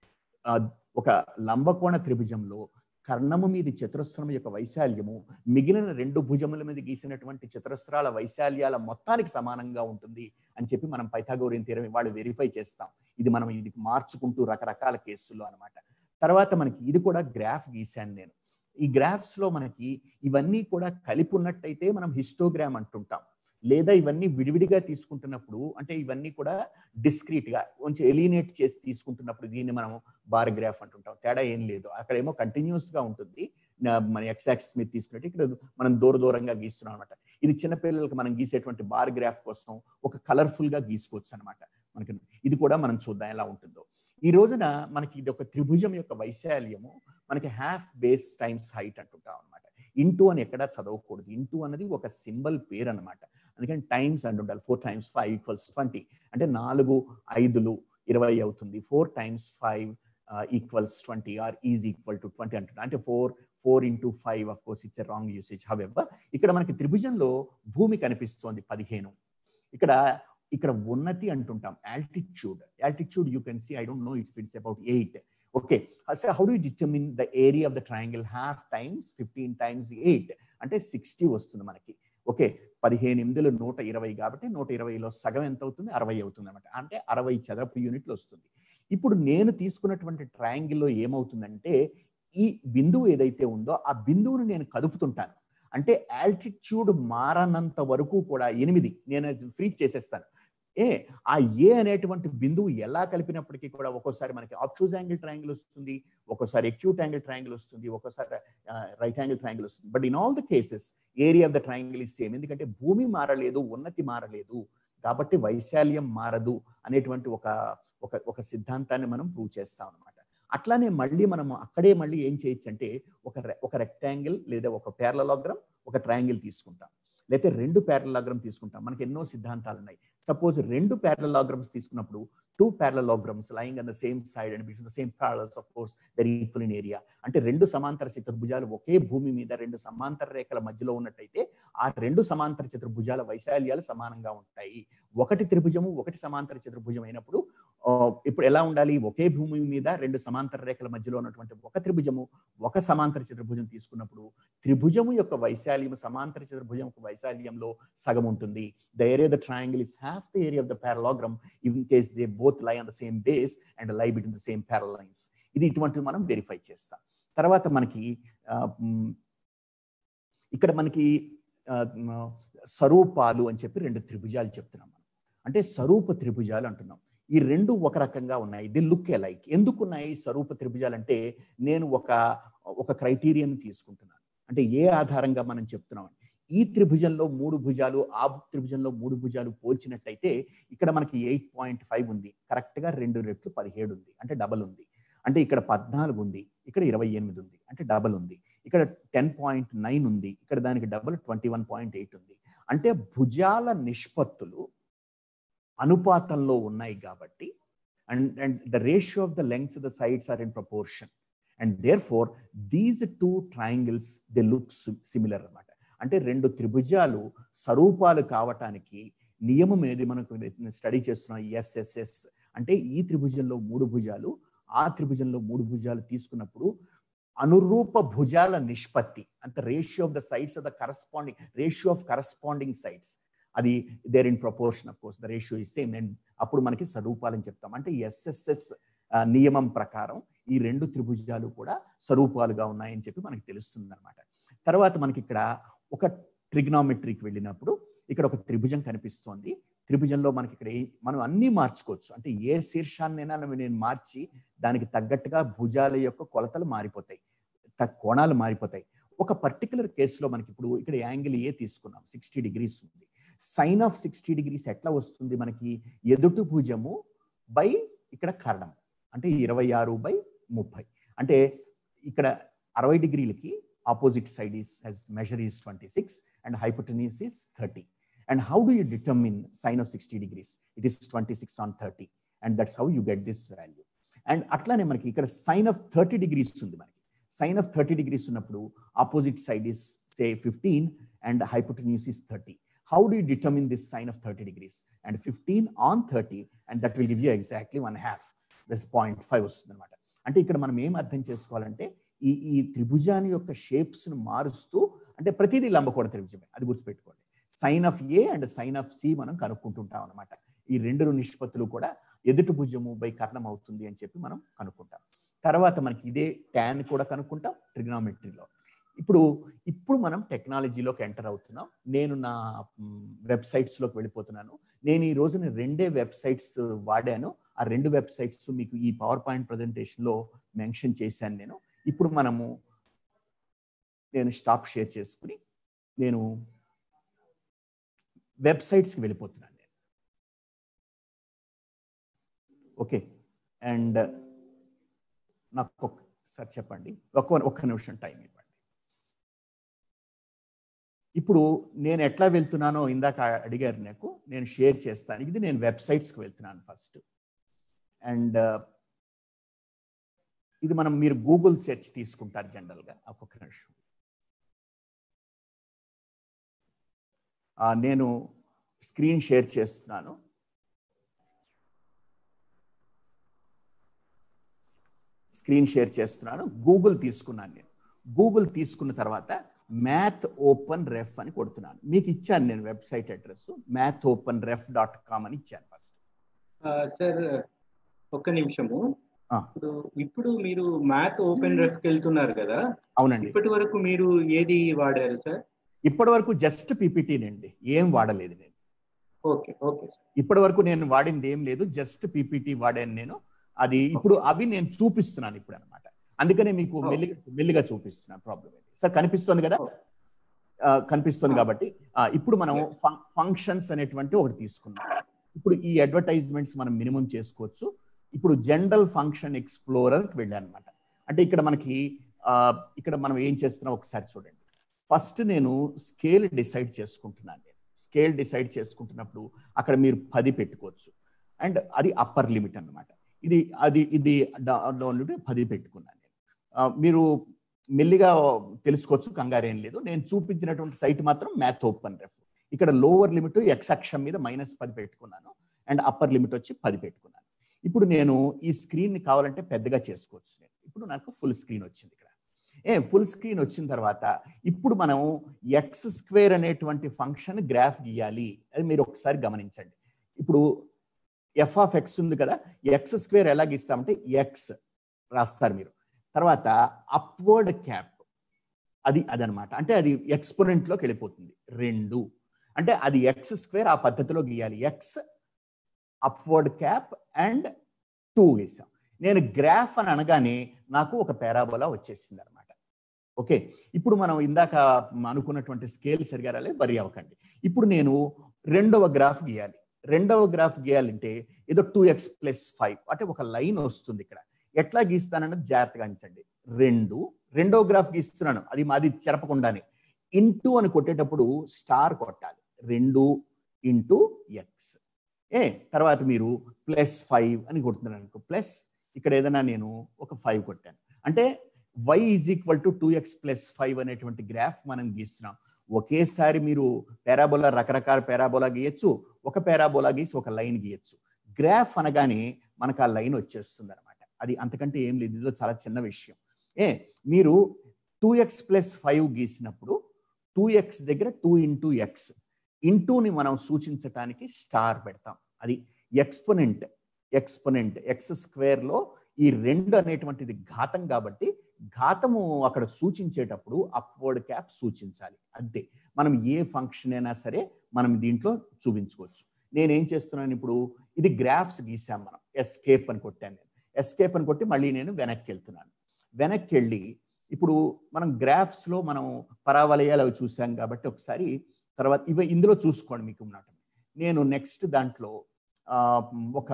ఒక లంబకోణ త్రిభుజంలో కర్ణము మీది చతురస్రం యొక్క వైశాల్యము మిగిలిన రెండు భుజముల మీద గీసినటువంటి చతురస్రాల వైశాల్యాల మొత్తానికి సమానంగా ఉంటుంది అని చెప్పి మనం పైథాగోరియన్ థియరం వాళ్ళు వెరిఫై చేస్తాం ఇది మనం ఇది మార్చుకుంటూ రకరకాల కేసుల్లో అన్నమాట తర్వాత మనకి ఇది కూడా గ్రాఫ్ గీశాను నేను ఈ గ్రాఫ్స్ లో మనకి ఇవన్నీ కూడా కలిపి ఉన్నట్టయితే మనం హిస్టోగ్రామ్ అంటుంటాం లేదా ఇవన్నీ విడివిడిగా తీసుకుంటున్నప్పుడు అంటే ఇవన్నీ కూడా డిస్క్రీట్ గా కొంచెం ఎలినేట్ చేసి తీసుకుంటున్నప్పుడు దీన్ని మనం బార్ గ్రాఫ్ అంటుంటాం తేడా ఏం లేదు అక్కడేమో కంటిన్యూస్ గా ఉంటుంది నా- మన ఎక్స్ యాక్సిస్ మీద తీసుకున్నట్టు ఇక్కడ మనం దూర దూరంగా గీస్తున్నాం అనమాట ఇది చిన్నపిల్లలకి మనం గీసేటువంటి బార్ గ్రాఫ్ కోసం ఒక కలర్ఫుల్ గా గీసుకోవచ్చు అనమాట మనకి ఇది కూడా మనం చూద్దాం ఎలా ఉంటుందో ఈ రోజున మనకి ఇది ఒక త్రిభుజం యొక్క వైశాల్యము మనకి హాఫ్ బేస్ టైమ్స్ హైట్ అంటుంటాం అనమాట ఇంటూ అని ఎక్కడా చదవకూడదు ఇంటూ అన్నది ఒక సింబల్ పేరు అనమాట అందుకని టైమ్స్ అంటుంటారు four times five equals twenty అంటే నాలుగు ఐదులు ఇరవై అవుతుంది four times five equals twenty or is equal to twenty అంటున్నారు అంటే four four into five of course it's wrong usage however ఇక్కడ మనకి త్రిభుజంలో భూమి కనిపిస్తోంది పదిహేను ఇక్కడ ఇక్కడ ఉన్నతి అంటుంటాం altitude altitude you can see I don't know it it's about eight okay so how do determine the area of the triangle half times fifteen times eight అంటే సిక్స్టీ వస్తుంది మనకి ఓకే పదిహేను ఎనిమిదిలో నూట ఇరవై కాబట్టి నూట ఇరవైలో సగం ఎంత అవుతుంది అరవై అవుతుంది అనమాట అంటే అరవై చదరపు యూనిట్లు వస్తుంది ఇప్పుడు నేను తీసుకున్నటువంటి ట్రయాంగిల్లో ఏమవుతుందంటే ఈ బిందువు ఏదైతే ఉందో ఆ బిందువును నేను కదుపుతుంటాను అంటే ఆల్టిట్యూడ్ మారనంత వరకు కూడా ఎనిమిది నేను ఫ్రీజ్ చేసేస్తాను ఏ ఆ ఏ అనేటువంటి బిందువు ఎలా కలిపినప్పటికీ కూడా ఒక్కోసారి మనకి ఆప్షూజ్ యాంగిల్ ట్రయాంగిల్ వస్తుంది ఒక్కోసారి ఎక్యూట్ యాంగిల్ ట్రయాంగిల్ వస్తుంది ఒక్కోసారి రైట్ యాంగిల్ ట్రయాంగిల్ వస్తుంది but in all the cases area of the triangle is same ఎందుకంటే భూమి మారలేదు ఉన్నతి మారలేదు కాబట్టి వైశాల్యం మారదు అనేటువంటి ఒక ఒక ఒక సిద్ధాంతాన్ని మనం ప్రూవ్ చేస్తాం అనమాట అట్లానే మళ్ళీ మనం అక్కడే మళ్ళీ ఏం చేయొచ్చు అంటే ఒక రె- ఒక రెక్టాంగిల్ లేదా ఒక పేర్లలోగ్రం ఒక ట్రయాంగిల్ తీసుకుంటాం లేకపోతే రెండు ప్యారలాగ్రమ్ తీసుకుంటాం మనకి ఎన్నో సిద్ధాంతాలు ఉన్నాయి సపోజ్ రెండు ప్యారలాగ్రమ్స్ తీసుకున్నప్పుడు two parallelograms lying on the same side and between the same parallels of course they're equal in area అంటే రెండు సమాంతర చతుర్భుజాలు ఒకే భూమి మీద రెండు సమాంతర రేఖల మధ్యలో ఉన్నట్టయితే ఆ రెండు సమాంతర చతుర్భుజాల వైశాల్యాలు సమానంగా ఉంటాయి ఒకటి త్రిభుజము ఒకటి సమాంతర చతుర్భుజం అయినప్పుడు ఆ, ఇప్పుడు ఎలా ఉండాలి ఒకే భూమి మీద రెండు సమాంతర రేఖల మధ్యలో ఉన్నటువంటి ఒక త్రిభుజము ఒక సమాంతర చతుర్భుజం తీసుకున్నప్పుడు త్రిభుజము యొక్క వైశాల్యం సమాంతర చతుర్భుజం యొక్క వైశాల్యంలో సగం ఉంటుంది the area the triangle is half the area of the parallelogram in case they both lie on the same base and lie between the same parallel lines ఇది ఇటువంటివి మనం వెరిఫై చేస్తాం తర్వాత మనకి ఆ, మ్, ఇక్కడ మనకి ఆ, మ్, స్వరూపాలు అని చెప్పి రెండు త్రిభుజాలు చెప్తున్నాం మనం అంటే స్వరూప త్రిభుజాలు అంటున్నాం ఈ రెండు ఒక రకంగా ఉన్నాయి ది లుక్ ఏ లైక్ ఎందుకు ఉన్నాయి స్వరూప త్రిభుజాలు అంటే నేను ఒక ఒక క్రైటీరియన్ తీసుకుంటున్నాను అంటే ఏ ఆధారంగా మనం చెప్తున్నాం ఈ త్రిభుజంలో మూడు భుజాలు ఆ త్రిభుజంలో మూడు భుజాలు పోల్చినట్టయితే ఇక్కడ మనకి ఎయిట్ పాయింట్ ఫైవ్ ఉంది కరెక్ట్ గా రెండు రెట్లు పదిహేడు ఉంది అంటే డబల్ ఉంది అంటే ఇక్కడ పద్నాలుగు ఉంది ఇక్కడ ఇరవై ఎనిమిది ఉంది అంటే డబల్ ఉంది ఇక్కడ టెన్ పాయింట్ నైన్ ఉంది ఇక్కడ దానికి double twenty one point eight ఉంది అంటే భుజాల నిష్పత్తులు అనుపాతంలో ఉన్నాయి కాబట్టి and and the ratio of the lengths the sides are in proportion and therefore these two triangles they look similar అన్నమాట అంటే రెండు త్రిభుజాలు స్వరూపాలు కావటానికి నియమం ఏది మనకు స్టడీ చేస్తున్నాం ఎస్ఎస్ఎస్ అంటే ఈ త్రిభుజంలో మూడు భుజాలు ఆ త్రిభుజంలో మూడు భుజాలు తీసుకున్నప్పుడు అనురూప భుజాల నిష్పత్తి అంటే ratio of the sides of the corresponding ratio of corresponding sides అది they're in proportion of course the ratio is same అండ్ అప్పుడు మనకి స్వరూపాలని చెప్తాం అంటే ఎస్ఎస్ఎస్ నియమం ప్రకారం ఈ రెండు త్రిభుజాలు కూడా స్వరూపాలుగా ఉన్నాయని చెప్పి మనకి తెలుస్తుంది అనమాట తర్వాత మనకి ఇక్కడ ఒక ట్రిగ్నామెట్రీకి వెళ్ళినప్పుడు ఇక్కడ ఒక త్రిభుజం కనిపిస్తోంది త్రిభుజంలో మనకి ఇక్కడ ఏ- మనం అన్ని మార్చుకోవచ్చు అంటే ఏ శీర్షాన్నైనా నేను మార్చి దానికి తగ్గట్టుగా భుజాల యొక్క కొలతలు మారిపోతాయి త- కోణాలు మారిపోతాయి ఒక పర్టికులర్ కేసులో మనకి ఇప్పుడు ఇక్కడ యాంగిల్ ఏ తీసుకున్నాం సిక్స్టీ డిగ్రీస్ ఉంది సైన్ ఆఫ్ సిక్స్టీ డిగ్రీస్ ఎట్లా వస్తుంది మనకి ఎదుటి భుజము బై ఇక్కడ కరణం అంటే ఇరవై ఆరు బై ముప్పై అంటే ఇక్కడ అరవై డిగ్రీలకి opposite side is his measure is twenty six and hypotenuse is thirty and how do you determine sine of sixty degrees it is twenty six on thirty and that's how you get this value and అట్లానే మనకి ఇక్కడ sine of thirty degrees ఉంది మనకి sine of thirty degrees ఉన్నప్పుడు opposite side is say fifteen and hypotenuse is thirty how do you determine this sine of thirty degrees and fifteen on thirty and that will give you exactly one half thus point five వస్తుంది అనమాట అంటే ఇక్కడ మనం ఏం అర్థం చేసుకోవాలంటే ఈ ఈ త్రిభుజాన్ని యొక్క షేప్స్ ను మారుస్తూ అంటే ప్రతిదీ లంబకోణ త్రిభుజమే అది గుర్తుపెట్టుకోండి sine of A and sine of C మనం కనుక్కుంటుంటాం అనమాట ఈ రెండు నిష్పత్తులు కూడా ఎదుటి భుజము బై కర్ణం అవుతుంది అని చెప్పి మనం కనుక్కుంటాం తర్వాత మనకి ఇదే ట్యాన్ కూడా కనుక్కుంటాం ట్రిగ్నామెట్రీలో ఇప్పుడు ఇప్పుడు మనం టెక్నాలజీలోకి ఎంటర్ అవుతున్నాం నేను నా వెబ్సైట్స్ లోకి వెళ్ళిపోతున్నాను నేను ఈ రోజున రెండే వెబ్సైట్స్ వాడాను ఆ రెండు వెబ్సైట్స్ మీకు ఈ పవర్ పాయింట్ ప్రజెంటేషన్ లో మెన్షన్ చేశాను నేను ఇప్పుడు మనము నేను స్టాప్ షేర్ చేసుకుని నేను వెబ్సైట్స్కి వెళ్ళిపోతున్నాను నేను ఓకే అండ్ నాకు ఒక్కసారి చెప్పండి ఒక్క ఒక్క నిమిషం టైం ఇవ్వండి ఇప్పుడు నేను ఎట్లా వెళ్తున్నానో ఇందాక అడిగారు నాకు నేను షేర్ చేస్తాను ఇది నేను వెబ్సైట్స్కి వెళ్తున్నాను ఫస్ట్ అండ్ ఇది మనం మీరు గూగుల్ సెర్చ్ తీసుకుంటారు జనరల్గా ఒక్కొక్క నిమిషం ఆ, నేను స్క్రీన్ షేర్ చేస్తున్నాను స్క్రీన్ షేర్ చేస్తున్నాను గూగుల్ తీసుకున్నాను నేను గూగుల్ తీసుకున్న తర్వాత మ్యాథ్ ఓపెన్ రెఫ్ అని కొడుతున్నాను మీకు ఇచ్చాను నేను website address Math open ref dot com అని ఇచ్చాను ఫస్ట్
సార్ ఒక్క నిమిషము
ఆ.
ఇప్పుడు ఇప్పుడు మీరు మ్యాథ్ ఓపెన్ రెఫ్ వెళ్తున్నారు కదా
అవునండి
ఇప్పటి వరకు మీరు ఏది వాడారు సార్
ఇప్పటి వరకు జస్ట్ పీపీటీనండి ఏం వాడలేదు నేను
ఓకే ఓకే సార్
ఇప్పటి వరకు నేను వాడింది ఏం లేదు జస్ట్ పీపీటీ వాడాను నేను అది ఇప్పుడు అవి నేను చూపిస్తున్నాను ఇప్పుడు అనమాట అందుకనే మీకు
Okay.
మెల్లిగా మెల్లిగా చూపిస్తున్నాను ప్రాబ్లం సార్ కనిపిస్తుంది కదా
Okay.
ఆ, కనిపిస్తుంది
Ah.
కాబట్టి ఆ, ఇప్పుడు మనం
Yes.
ఫంక్షన్స్ అనేటువంటి ఒకటి తీసుకున్నాం ఇప్పుడు ఈ అడ్వర్టైజ్మెంట్స్ మనం మినిమం చేసుకోవచ్చు ఇప్పుడు జనరల్ ఫంక్షన్ ఎక్స్ప్లోరర్ వెళ్ళాను అనమాట అంటే ఇక్కడ మనకి ఆ, ఇక్కడ మనం ఏం చేస్తున్నాం ఒకసారి చూడండి ఫస్ట్ నేను స్కేల్ డిసైడ్ చేసుకుంటున్నాను నేను స్కేల్ డిసైడ్ చేసుకుంటున్నప్పుడు అక్కడ మీరు పది పెట్టుకోవచ్చు అండ్ అది అప్పర్ లిమిట్ అన్నమాట ఇది అది ఇది డౌన్ పది పెట్టుకున్నాను నేను ఆ, మీరు మెల్లిగా తెలుసుకోవచ్చు కంగారు ఏం లేదు నేను చూపించినటువంటి సైట్ మాత్రం మ్యాథ్ ఓపెన్ రెఫ్ ఇక్కడ లోవర్ లిమిట్ ఎక్స్ అక్షం మీద మైనస్ పది పెట్టుకున్నాను అండ్ అప్పర్ లిమిట్ వచ్చి పది పెట్టుకున్నాను ఇప్పుడు నేను ఈ స్క్రీన్ ని కావాలంటే పెద్దగా చేసుకోవచ్చు నేను ఇప్పుడు నాకు ఫుల్ స్క్రీన్ వచ్చింది ఇక్కడ ఏ ఫుల్ స్క్రీన్ వచ్చిన తర్వాత ఇప్పుడు మనం ఎక్స్ స్క్వేర్ అనేటువంటి ఫంక్షన్ గ్రాఫ్ గీయాలి అది మీరు ఒకసారి గమనించండి ఇప్పుడు ఎఫ్ ఆఫ్ ఎక్స్ ఉంది కదా ఎక్స్ స్క్వేర్ ఎలా గీస్తామంటే ఎక్స్ రాస్తారు మీరు తర్వాత అప్వర్డ్ క్యాప్ అది అదనమాట అంటే అది ఎక్స్పోనెంట్ లోకి వెళ్ళిపోతుంది రెండు అంటే అది ఎక్స్ స్క్వేర్ ఆ పద్ధతిలో గీయాలి X upward cap and two గీసాం నేను గ్రాఫ్ అని అనగానే నాకు ఒక పారాబోలా వచ్చేసింది అనమాట ఓకే ఇప్పుడు మనం ఇందాక అనుకున్నటువంటి స్కేల్ సరిగా రాలేదు బరి అవ్వకండి ఇప్పుడు నేను రెండవ గ్రాఫ్ గీయాలి రెండవ గ్రాఫ్ గీయాలంటే ఏదో టూ ఎక్స్ ప్లస్ ఫైవ్ అంటే ఒక లైన్ వస్తుంది ఇక్కడ ఎట్లా గీస్తానన్నది జాగ్రత్తగా అంచండి రెండు రెండవ గ్రాఫ్ గీస్తున్నాను అది మాది చెరపకుండానే ఇంటూ అని కొట్టేటప్పుడు స్టార్ కొట్టాలి రెండు ఇంటూ ఎక్స్ ఏ తర్వాత మీరు ప్లస్ ఫైవ్ అని కొడుతున్నాను అనుకో ప్లస్ ఇక్కడ ఏదైనా నేను ఒక ఫైవ్ కొట్టాను అంటే Y is equal to two X plus five అనేటువంటి గ్రాఫ్ మనం గీస్తున్నాం ఒకేసారి మీరు పారాబోలా రకరకాల పారాబోలా గీయచ్చు ఒక పారాబోలా గీసి ఒక లైన్ గీయచ్చు గ్రాఫ్ అనగానే మనకు ఆ లైన్ వచ్చేస్తుంది అనమాట అది అంతకంటే ఏం లేదు ఇదిలో చాలా చిన్న విషయం ఏ మీరు టూ ఎక్స్ ప్లస్ ఫైవ్ గీసినప్పుడు టూ ఎక్స్ దగ్గర టూ ఇంటూ ఎక్స్ ఇంటూని మనం సూచించటానికి స్టార్ పెడతాం అది ఎక్స్పోనెంట్ ఎక్స్పోనెంట్ ఎక్స్ స్క్వేర్లో ఈ రెండు అనేటువంటిది ఘాతం కాబట్టి ఘాతము అక్కడ సూచించేటప్పుడు అప్వర్డ్ క్యాప్ సూచించాలి అంతే మనం ఏ ఫంక్షన్ అయినా సరే మనం దీంట్లో చూపించుకోవచ్చు నేనేం చేస్తున్నాను ఇప్పుడు ఇది గ్రాఫ్స్ గీసాం మనం ఎస్కేప్ అని కొట్టాను నేను ఎస్కేప్ అని కొట్టి మళ్ళీ నేను వెనక్కి వెళ్తున్నాను వెనక్కి వెళ్ళి ఇప్పుడు మనం గ్రాఫ్స్ లో మనం పరావలయాలు అవి చూసాం కాబట్టి ఒకసారి తర్వాత ఇవి ఇందులో చూసుకోండి మీకు ఉన్నట్టు నేను నెక్స్ట్ దాంట్లో ఆ, ఒక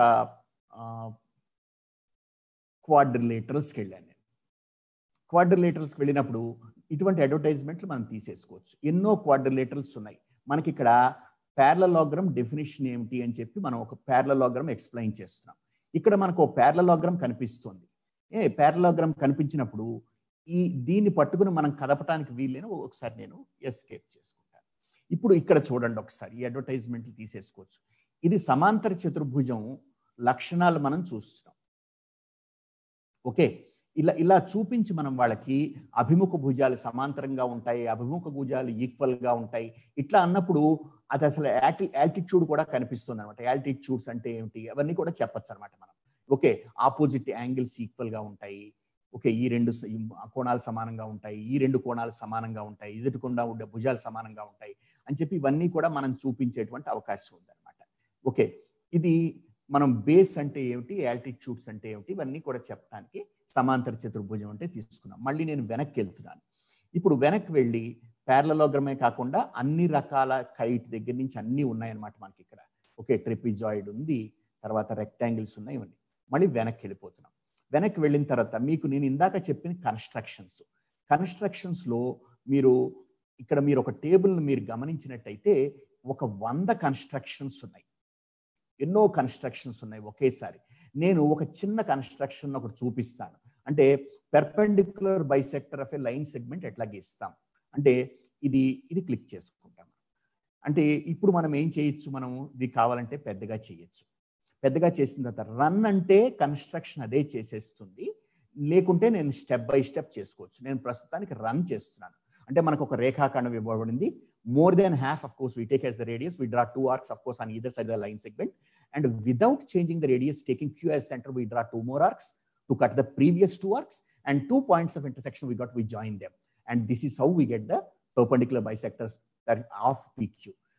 క్వాడ్రిలేటరల్స్కి వెళ్ళాను నేను క్వాడ్రిలేటరల్స్కి వెళ్ళినప్పుడు ఇటువంటి అడ్వర్టైజ్మెంట్లు మనం తీసేసుకోవచ్చు ఎన్నో క్వాడ్రిలేటరల్స్ ఉన్నాయి మనకి ఇక్కడ ప్యారలలోగ్రామ్ డెఫినేషన్ ఏమిటి అని చెప్పి మనం ఒక ప్యారలలోగ్రామ్ ఎక్స్ప్లెయిన్ చేస్తున్నాం ఇక్కడ మనకు ఒక ప్యారలలోగ్రామ్ కనిపిస్తుంది ఏ ప్యారలలోగ్రామ్ కనిపించినప్పుడు ఈ దీన్ని పట్టుకుని మనం కదపటానికి వీల్లేని ఒకసారి నేను ఎస్కేప్ చేసుకుంటాను ఇప్పుడు ఇక్కడ చూడండి ఒకసారి ఈ అడ్వర్టైజ్మెంట్లు తీసేసుకోవచ్చు ఇది సమాంతర చతుర్భుజం లక్షణాలు మనం చూస్తున్నాం ఓకే ఇలా ఇలా చూపించి మనం వాళ్ళకి అభిముఖ భుజాలు సమాంతరంగా ఉంటాయి అభిముఖ భుజాలు ఈక్వల్ గా ఉంటాయి ఇట్లా అన్నప్పుడు అది అసలు యాటి యాల్టిట్యూడ్ కూడా కనిపిస్తుంది అనమాట యాల్టిట్యూడ్స్ అంటే ఏమిటి అవన్నీ కూడా చెప్పొచ్చు అనమాట మనం ఓకే ఆపోజిట్ యాంగిల్స్ ఈక్వల్ గా ఉంటాయి ఓకే ఈ రెండు స- ఈ కోణాలు సమానంగా ఉంటాయి ఈ రెండు కోణాలు సమానంగా ఉంటాయి ఎదుటికుండా ఉండే భుజాలు సమానంగా ఉంటాయి అని చెప్పి ఇవన్నీ కూడా మనం చూపించేటువంటి అవకాశం ఉందన్నమాట ఓకే ఇది మనం బేస్ అంటే ఏమిటి యాల్టిట్యూడ్స్ అంటే ఏమిటి ఇవన్నీ కూడా చెప్పడానికి సమాంతర చతుర్భుజం అంటే తీసుకున్నాం మళ్ళీ నేను వెనక్కి వెళ్తున్నాను ఇప్పుడు వెనక్కి వెళ్ళి ప్యారలలోగ్రమే కాకుండా అన్ని రకాల కైట్ దగ్గర నుంచి అన్ని ఉన్నాయన్నమాట మనకి ఇక్కడ ఓకే ట్రిపిజాయిడ్ ఉంది తర్వాత రెక్టాంగిల్స్ ఉన్నాయి ఇవన్నీ మళ్ళీ వెనక్కి వెళ్ళిపోతున్నాం వెనక్కి వెళ్ళిన తర్వాత మీకు నేను ఇందాక చెప్పిన కన్స్ట్రక్షన్స్ కన్స్ట్రక్షన్స్ లో మీరు ఇక్కడ మీరు ఒక టేబుల్ని మీరు గమనించినట్టయితే ఒక వంద కన్స్ట్రక్షన్స్ ఉన్నాయి ఎన్నో కన్స్ట్రక్షన్స్ ఉన్నాయి ఒకేసారి నేను ఒక చిన్న కన్స్ట్రక్షన్ ఒకటి చూపిస్తాను అంటే perpendicular bisector of a line segment ఎట్లా గీస్తాం అంటే ఇది ఇది క్లిక్ చేసుకుంటాం అంటే ఇప్పుడు మనం ఏం చేయొచ్చు మనం ఇది కావాలంటే పెద్దగా చేయొచ్చు పెద్దగా చేసిన తర్వాత రన్ అంటే కన్స్ట్రక్షన్ అదే చేసేస్తుంది లేకుంటే నేను స్టెప్ బై స్టెప్ చేసుకోవచ్చు నేను ప్రస్తుతానికి రన్ చేస్తున్నాను అంటే మనకు ఒక రేఖాఖండం ఇవ్వబడింది more than half of course we take as the radius we draw two arcs of course on either side of the line segment and without changing the radius taking q as center we draw two more arcs to cut the previous two arcs and two points of intersection we got we join them and this is how we get the perpendicular bisectors that of pq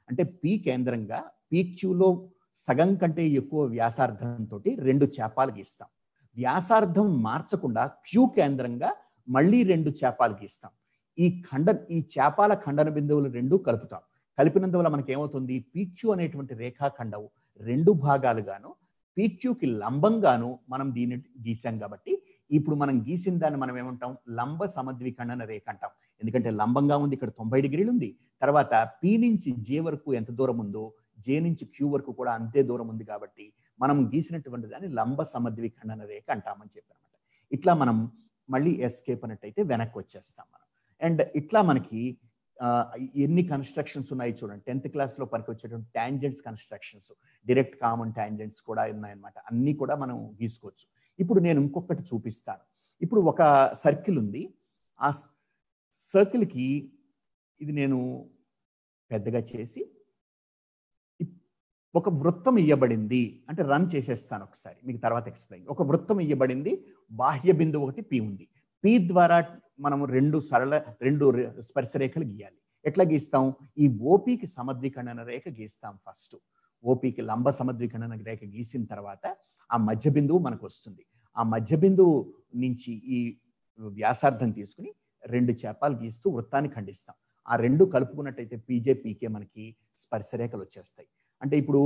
అంటే P కేంద్రంగా పీక్యూలో సగం కంటే ఎక్కువ వ్యాసార్థంతో రెండు చేపాలు గీస్తాం వ్యాసార్థం మార్చకుండా queue కేంద్రంగా మళ్ళీ రెండు చేపాలు గీస్తాం ఈ ఖండ ఈ చేపాల ఖండన బిందువులు రెండు కలుపుతాం కలిపినందువల్ల మనకి ఏమవుతుంది పీక్యూ అనేటువంటి రేఖాఖండవు రెండు భాగాలుగాను పీక్యూకి లంబంగాను మనం దీన్ని గీసాం కాబట్టి ఇప్పుడు మనం గీసిన దాన్ని మనం ఏమంటాం లంబ సమద్విఖండన రేఖ అంటాం ఎందుకంటే లంబంగా ఉంది ఇక్కడ తొంభై డిగ్రీలు ఉంది తర్వాత పి నుంచి జే వరకు ఎంత దూరం ఉందో జే నుంచి క్యూ వరకు కూడా అంతే దూరం ఉంది కాబట్టి మనం గీసినటువంటి దాన్ని లంబ సమద్విఖండన రేఖ అంటామని చెప్పారన్నమాట ఇట్లా మనం మళ్ళీ ఎస్కేప్ అన్నట్టయితే వెనక్కి వచ్చేస్తాం మనం అండ్ ఇట్లా మనకి ఆ, ఎన్ని కన్స్ట్రక్షన్స్ ఉన్నాయి చూడండి టెన్త్ క్లాస్లో పనికి వచ్చేటువంటి tangents constructions direct common tangents కూడా ఉన్నాయన్నమాట అన్నీ కూడా మనం గీసుకోవచ్చు ఇప్పుడు నేను ఇంకొకటి చూపిస్తాను ఇప్పుడు ఒక సర్కిల్ ఉంది ఆ సర్కిల్కి ఇది నేను పెద్దగా చేసి ఇప్- ఒక వృత్తం ఇయ్యబడింది అంటే రన్ చేసేస్తాను ఒకసారి మీకు తర్వాత ఎక్స్ప్లెయిన్ ఒక వృత్తం ఇయ్యబడింది బాహ్య బిందువు ఒకటి పి ఉంది పి ద్వారా మనం రెండు సరళ రెండు రే- స్పర్శరేఖలు గీయాలి ఎట్లా గీస్తాం ఈ ఓపికి సమద్విఖండన రేఖ గీస్తాం ఫస్ట్ ఓపికి లంబ సమద్విఖండన రేఖ గీసిన తర్వాత ఆ మధ్య బిందువు మనకు వస్తుంది ఆ మధ్య బిందువు నుంచి ఈ వ్యాసార్థం తీసుకుని రెండు చేపాలు గీస్తూ వృత్తాన్ని ఖండిస్తాం ఆ రెండు కలుపుకున్నట్టయితే పీజే పీకే మనకి స్పర్శరేఖలు వచ్చేస్తాయి అంటే ఇప్పుడు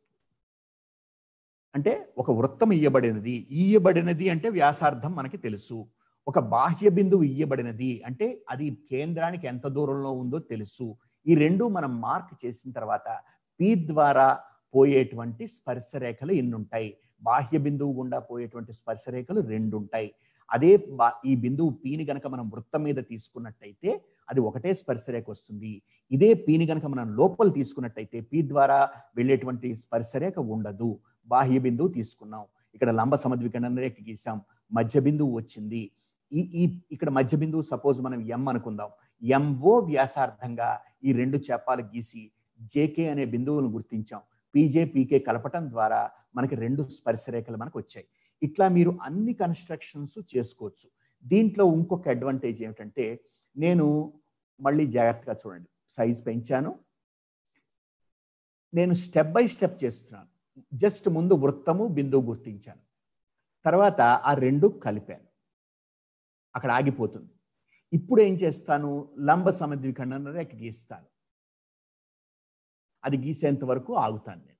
అంటే ఒక వృత్తం ఇయ్యబడినది ఇయ్యబడినది అంటే వ్యాసార్థం మనకి తెలుసు ఒక బాహ్య బిందువు ఇయ్యబడినది అంటే అది కేంద్రానికి ఎంత దూరంలో ఉందో తెలుసు ఈ రెండు మనం మార్క్ చేసిన తర్వాత పి ద్వారా పోయేటువంటి స్పర్శరేఖలు ఎన్ని ఉంటాయి బాహ్య బిందువు గుండా పోయేటువంటి స్పర్శరేఖలు రెండు ఉంటాయి అదే బా ఈ బిందువు పీని గనక మనం వృత్తం మీద తీసుకున్నట్టయితే అది ఒకటే స్పర్శరేఖ వస్తుంది ఇదే పీని గనక మనం లోపల తీసుకున్నట్టయితే పీ ద్వారా వెళ్ళేటువంటి స్పర్శరేఖ ఉండదు బాహ్య బిందువు తీసుకున్నాం ఇక్కడ లంబ సమద్వికరణ రేఖ గీసాం మధ్య బిందువు వచ్చింది ఈ ఈ ఇక్కడ మధ్య బిందువు సపోజ్ మనం ఎం అనుకుందాం ఎంఓ వ్యాసార్థంగా ఈ రెండు చేపాలు గీసి జేకే అనే బిందువులను గుర్తించాం పీజే పీకే కలపటం ద్వారా మనకి రెండు స్పర్శరేఖలు మనకు వచ్చాయి ఇట్లా మీరు అన్ని కన్స్ట్రక్షన్స్ చేసుకోవచ్చు దీంట్లో ఇంకొక అడ్వాంటేజ్ ఏమిటంటే నేను మళ్ళీ జాగ్రత్తగా చూడండి సైజ్ పెంచాను నేను స్టెప్ బై స్టెప్ చేస్తున్నాను జస్ట్ ముందు వృత్తము బిందువు గుర్తించాను తర్వాత ఆ రెండు కలిపాను అక్కడ ఆగిపోతుంది ఇప్పుడు ఏం చేస్తాను లంబ సమద్విఖండన రేఖ గీస్తాను అది గీసేంత వరకు ఆగుతాను నేను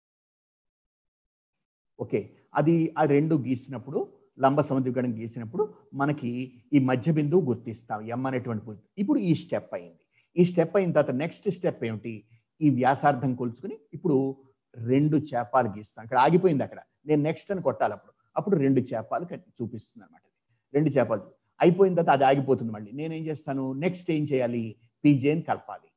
ఓకే అది ఆ రెండు గీసినప్పుడు లంబ సముద్రీకరణ గీసినప్పుడు మనకి ఈ మధ్య బిందువు గుర్తిస్తాం ఎం అనేటువంటి గుర్తు ఇప్పుడు ఈ స్టెప్ అయింది ఈ స్టెప్ అయిన తర్వాత నెక్స్ట్ స్టెప్ ఏమిటి ఈ వ్యాసార్థం కొలుచుకుని ఇప్పుడు రెండు చేపాలు గీస్తాం అక్కడ ఆగిపోయింది అక్కడ నేను నెక్స్ట్ అని కొట్టాలి అప్పుడు అప్పుడు రెండు చేపాలు కట్- చూపిస్తుంది అనమాట రెండు చేపాలు అయిపోయిన తర్వాత అది ఆగిపోతుంది మళ్ళీ నేనేం చేస్తాను నెక్స్ట్ ఏం చేయాలి పీజేని కలపాలి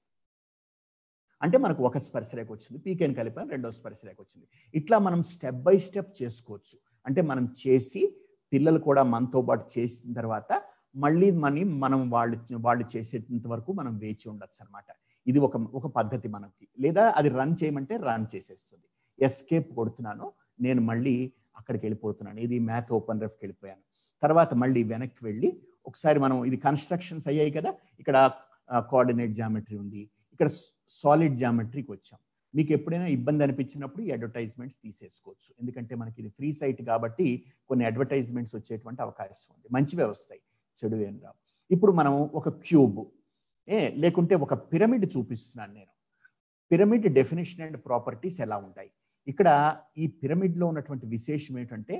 అంటే మనకు ఒక స్పర్శరేఖ వచ్చింది పీకేని కలిపాను రెండో స్పర్శరేఖ వచ్చింది ఇట్లా మనం స్టెప్ బై స్టెప్ చేసుకోవచ్చు అంటే మనం చేసి పిల్లలు కూడా మనతో పాటు చేసిన తర్వాత మళ్ళీ మనీ మనం వాళ్ళు వాళ్ళు చేసేంత వరకు మనం వేచి ఉండొచ్చు అనమాట ఇది ఒక ఒక పద్ధతి మనకి లేదా అది రన్ చేయమంటే రన్ చేసేస్తుంది ఎస్కేప్ కొడుతున్నాను నేను మళ్ళీ అక్కడికి వెళ్ళిపోతున్నాను ఇది మ్యాథ్ ఓపెన్ రెఫ్కి వెళ్ళిపోయాను తర్వాత మళ్ళీ వెనక్కి వెళ్ళి ఒకసారి మనం ఇది కన్స్ట్రక్షన్స్ అయ్యాయి కదా ఇక్కడ కోఆర్డినేట్ జామెట్రీ ఉంది ఇక్కడ సాలిడ్ జామెట్రీకి వచ్చాం మీకు ఎప్పుడైనా ఇబ్బంది అనిపించినప్పుడు ఈ అడ్వర్టైజ్మెంట్స్ తీసేసుకోవచ్చు ఎందుకంటే మనకి ఇది ఫ్రీ సైట్ కాబట్టి కొన్ని అడ్వర్టైజ్మెంట్స్ వచ్చేటువంటి అవకాశం ఉంది మంచివే వస్తాయి చెడు ఏం రావు ఇప్పుడు మనం ఒక క్యూబ్ ఏ లేకుంటే ఒక పిరమిడ్ చూపిస్తున్నాను నేను పిరమిడ్ డెఫినేషన్ అండ్ ప్రాపర్టీస్ ఎలా ఉంటాయి ఇక్కడ ఈ పిరమిడ్లో ఉన్నటువంటి విశేషం ఏంటంటే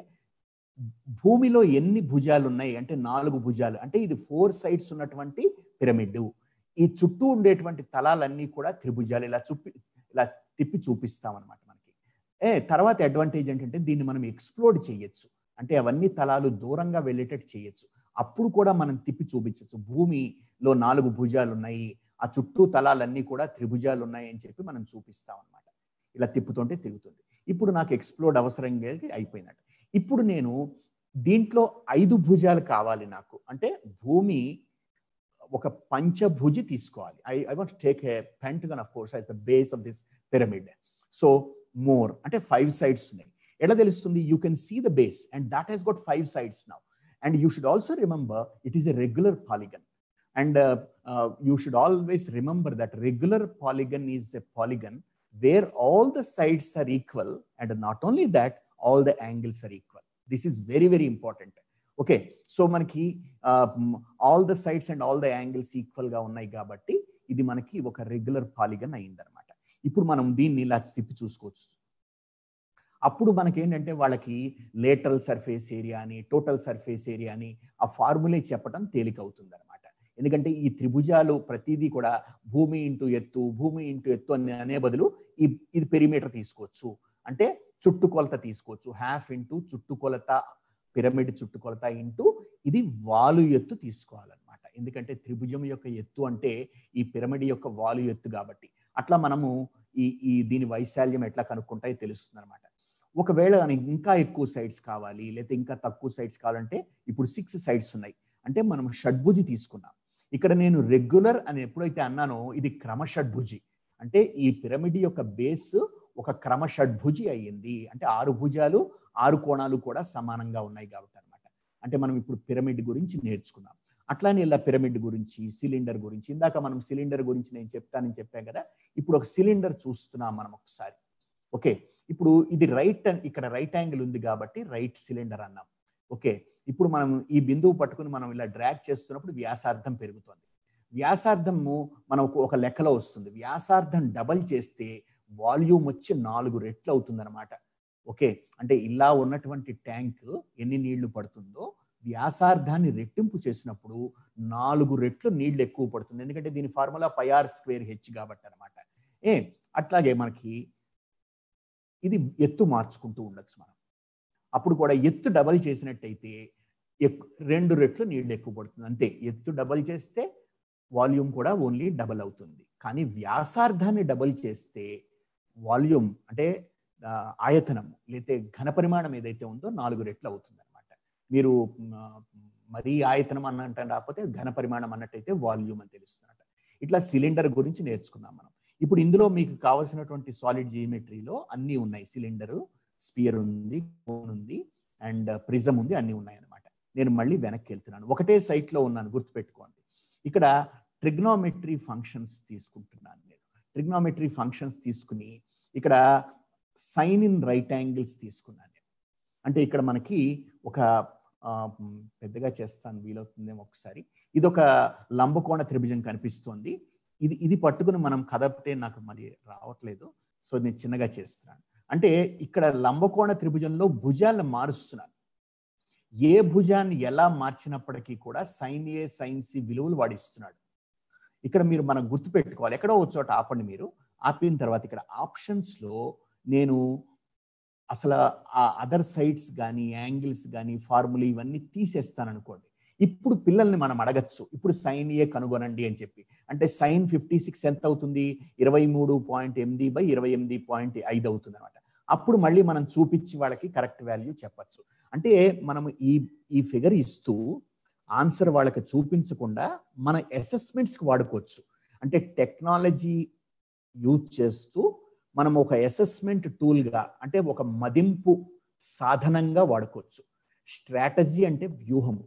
భూమిలో ఎన్ని భుజాలు ఉన్నాయి అంటే నాలుగు భుజాలు అంటే ఇది ఫోర్ సైడ్స్ ఉన్నటువంటి పిరమిడ్ ఈ చుట్టూ ఉండేటువంటి తలాలన్నీ కూడా త్రిభుజాలు ఇలా చూపి ఇలా తిప్పి చూపిస్తాం అనమాట మనకి ఏ తర్వాత అడ్వాంటేజ్ ఏంటంటే దీన్ని మనం ఎక్స్ప్లోర్ చేయొచ్చు అంటే అవన్నీ తలాలు దూరంగా వెళ్ళేటట్టు చేయొచ్చు అప్పుడు కూడా మనం తిప్పి చూపించవచ్చు భూమిలో నాలుగు భుజాలు ఉన్నాయి ఆ చుట్టూ తలాలన్నీ కూడా త్రిభుజాలు ఉన్నాయి అని చెప్పి మనం చూపిస్తాం అనమాట ఇలా తిప్పుతుంటే తిరుగుతుంది ఇప్పుడు నాకు ఎక్స్ప్లోర్డ్ అవసరం కలిగి అయిపోయినట్టు ఇప్పుడు నేను దీంట్లో ఐదు భుజాలు కావాలి నాకు అంటే భూమి ఒక పంచభుజి తీసుకోవాలి I I want take a pentagon of course as the base of this pyramid so more అంటే ఫైవ్ సైడ్స్ ఉన్నాయి ఎలా తెలుస్తుంది you can see the base and that he's got five sides now and you should also remember it is a regular polygon and you should always remember that regular polygon is a polygon where all the sides are equal and not only that all the angles are equal this is very very important okay so మనకి all the sides and all the angles equal గా ఉన్నాయి కాబట్టి ఇది మనకి ఒక regular polygon అయిందనమాట ఇప్పుడు మనం దీన్ని ఇలా తిప్పి చూసుకోవచ్చు అప్పుడు మనకి ఏంటంటే వాళ్ళకి లేటరల్ సర్ఫేస్ ఏరియా అని టోటల్ సర్ఫేస్ ఏరియా అని ఆ ఫార్ములే చెప్పడం తేలిక అవుతుంది అనమాట ఎందుకంటే ఈ త్రిభుజాలు ప్రతిదీ కూడా భూమి ఇంటూ ఎత్తు భూమి ఇంటూ ఎత్తు అని అనే బదులు ఈ ఇది పెరిమీటర్ తీసుకోవచ్చు అంటే చుట్టుకొలత తీసుకోవచ్చు హ్యాఫ్ ఇంటూ చుట్టుకొలత పిరమిడ్ చుట్టుకొలత ఇంటూ ఇది వాలు ఎత్తు తీసుకోవాలన్నమాట ఎందుకంటే త్రిభుజం యొక్క ఎత్తు అంటే ఈ పిరమిడ్ యొక్క వాలు ఎత్తు కాబట్టి అట్లా మనము ఈ ఈ దీని వైశాల్యం ఎట్లా కనుక్కుంటాయో తెలుస్తుంది అనమాట ఒకవేళ ఇంకా ఎక్కువ సైడ్స్ కావాలి లేకపోతే ఇంకా తక్కువ సైడ్స్ కావాలంటే ఇప్పుడు సిక్స్ సైడ్స్ ఉన్నాయి అంటే మనం షడ్భుజి తీసుకున్నాం ఇక్కడ నేను రెగ్యులర్ అని ఎప్పుడైతే అన్నానో ఇది క్రమ షడ్భుజి అంటే ఈ పిరమిడ్ యొక్క బేస్ ఒక క్రమ షడ్భుజి అయ్యింది అంటే ఆరు భుజాలు ఆరు కోణాలు కూడా సమానంగా ఉన్నాయి కాబట్టి అనమాట అంటే మనం ఇప్పుడు పిరమిడ్ గురించి నేర్చుకున్నాం అట్లానే ఇలా పిరమిడ్ గురించి సిలిండర్ గురించి ఇందాక మనం సిలిండర్ గురించి నేను చెప్తానని చెప్పాను కదా ఇప్పుడు ఒక సిలిండర్ చూస్తున్నాం మనం ఒకసారి ఓకే ఇప్పుడు ఇది రైట్ ఇక్కడ రైట్ యాంగిల్ ఉంది కాబట్టి రైట్ సిలిండర్ అన్నాం ఓకే ఇప్పుడు మనం ఈ బిందువు పట్టుకుని మనం ఇలా డ్రాగ్ చేస్తున్నప్పుడు వ్యాసార్థం పెరుగుతుంది వ్యాసార్థము మనం ఒక లెక్కలో వస్తుంది వ్యాసార్థం డబల్ చేస్తే వాల్యూమ్ వచ్చి నాలుగు రెట్లు అవుతుంది అనమాట ఓకే అంటే ఇలా ఉన్నటువంటి ట్యాంక్ ఎన్ని నీళ్లు పడుతుందో వ్యాసార్థాన్ని రెట్టింపు చేసినప్పుడు నాలుగు రెట్లు నీళ్లు ఎక్కువ పడుతుంది ఎందుకంటే దీని ఫార్ములా పైఆర్ స్క్వేర్ హెచ్ కాబట్టి అనమాట ఏ అట్లాగే మనకి ఇది ఎత్తు మార్చుకుంటూ ఉండొచ్చు మనం అప్పుడు కూడా ఎత్తు డబల్ చేసినట్టయితే రెండు రెట్లు నీళ్లు ఎక్కువ పడుతుంది అంతే ఎత్తు డబల్ చేస్తే వాల్యూమ్ కూడా ఓన్లీ డబల్ అవుతుంది కానీ వ్యాసార్థాన్ని డబల్ చేస్తే వాల్యూమ్ అంటే ఆయతనం లేతే ఘన పరిమాణం ఏదైతే ఉందో నాలుగు రెట్లు అవుతుంది అనమాట మీరు మరీ ఆయతనం అన్నట్టు రాకపోతే ఘన పరిమాణం అన్నట్టయితే వాల్యూమ్ అని తెలుస్తున్నట్ట ఇట్లా సిలిండర్ గురించి నేర్చుకున్నాం మనం ఇప్పుడు ఇందులో మీకు కావాల్సినటువంటి సాలిడ్ జియోమెట్రీలో అన్నీ ఉన్నాయి సిలిండరు స్పియర్ ఉంది కోన్ ఉంది అండ్ ప్రిజం ఉంది అన్నీ ఉన్నాయి అనమాట నేను మళ్ళీ వెనక్కి వెళ్తున్నాను ఒకటే సైట్లో ఉన్నాను గుర్తుపెట్టుకోండి ఇక్కడ ట్రిగ్నోమెట్రీ ఫంక్షన్స్ తీసుకుంటున్నాను నేను ట్రిగ్నోమెట్రీ ఫంక్షన్స్ తీసుకుని ఇక్కడ సైన్ ఇన్ రైట్ యాంగిల్స్ తీసుకున్నాను నేను అంటే ఇక్కడ మనకి ఒక పెద్దగా చేస్తాను వీలవుతుందేమో ఒకసారి ఇది ఒక లంబకోణ త్రిభుజం కనిపిస్తోంది ఇది ఇది పట్టుకుని మనం కదపితే నాకు మరి రావట్లేదు సో నేను చిన్నగా చేస్తున్నాను అంటే ఇక్కడ లంబకోణ త్రిభుజంలో భుజాలను మారుస్తున్నాను ఏ భుజాన్ని ఎలా మార్చినప్పటికీ కూడా సైన్ ఏ సైన్ సి విలువలు వాడిస్తున్నాడు ఇక్కడ మీరు మనం గుర్తుపెట్టుకోవాలి ఎక్కడో ఒక చోట ఆపండి మీరు ఆపిన తర్వాత ఇక్కడ ఆప్షన్స్లో నేను అసలు ఆ అదర్ సైడ్స్ కానీ యాంగిల్స్ కానీ ఫార్ములా ఇవన్నీ తీసేస్తాను అనుకోండి ఇప్పుడు పిల్లల్ని మనం అడగచ్చు ఇప్పుడు సైన్ ఏ కనుగొనండి అని చెప్పి అంటే సైన్ ఫిఫ్టీ సిక్స్ ఎంత అవుతుంది ఇరవై మూడు పాయింట్ ఎనిమిది బై ఇరవై ఎనిమిది పాయింట్ ఐదు అవుతుంది అనమాట అప్పుడు మళ్ళీ మనం చూపించి వాళ్ళకి కరెక్ట్ వాల్యూ చెప్పచ్చు అంటే మనం ఈ ఈ ఫిగర్ ఇస్తూ ఆన్సర్ వాళ్ళకి చూపించకుండా మన అసెస్మెంట్స్కి వాడుకోవచ్చు అంటే టెక్నాలజీ యూజ్ చేస్తూ మనం ఒక అసెస్మెంట్ టూల్గా అంటే ఒక మదింపు సాధనంగా వాడుకోవచ్చు స్ట్రాటజీ అంటే వ్యూహము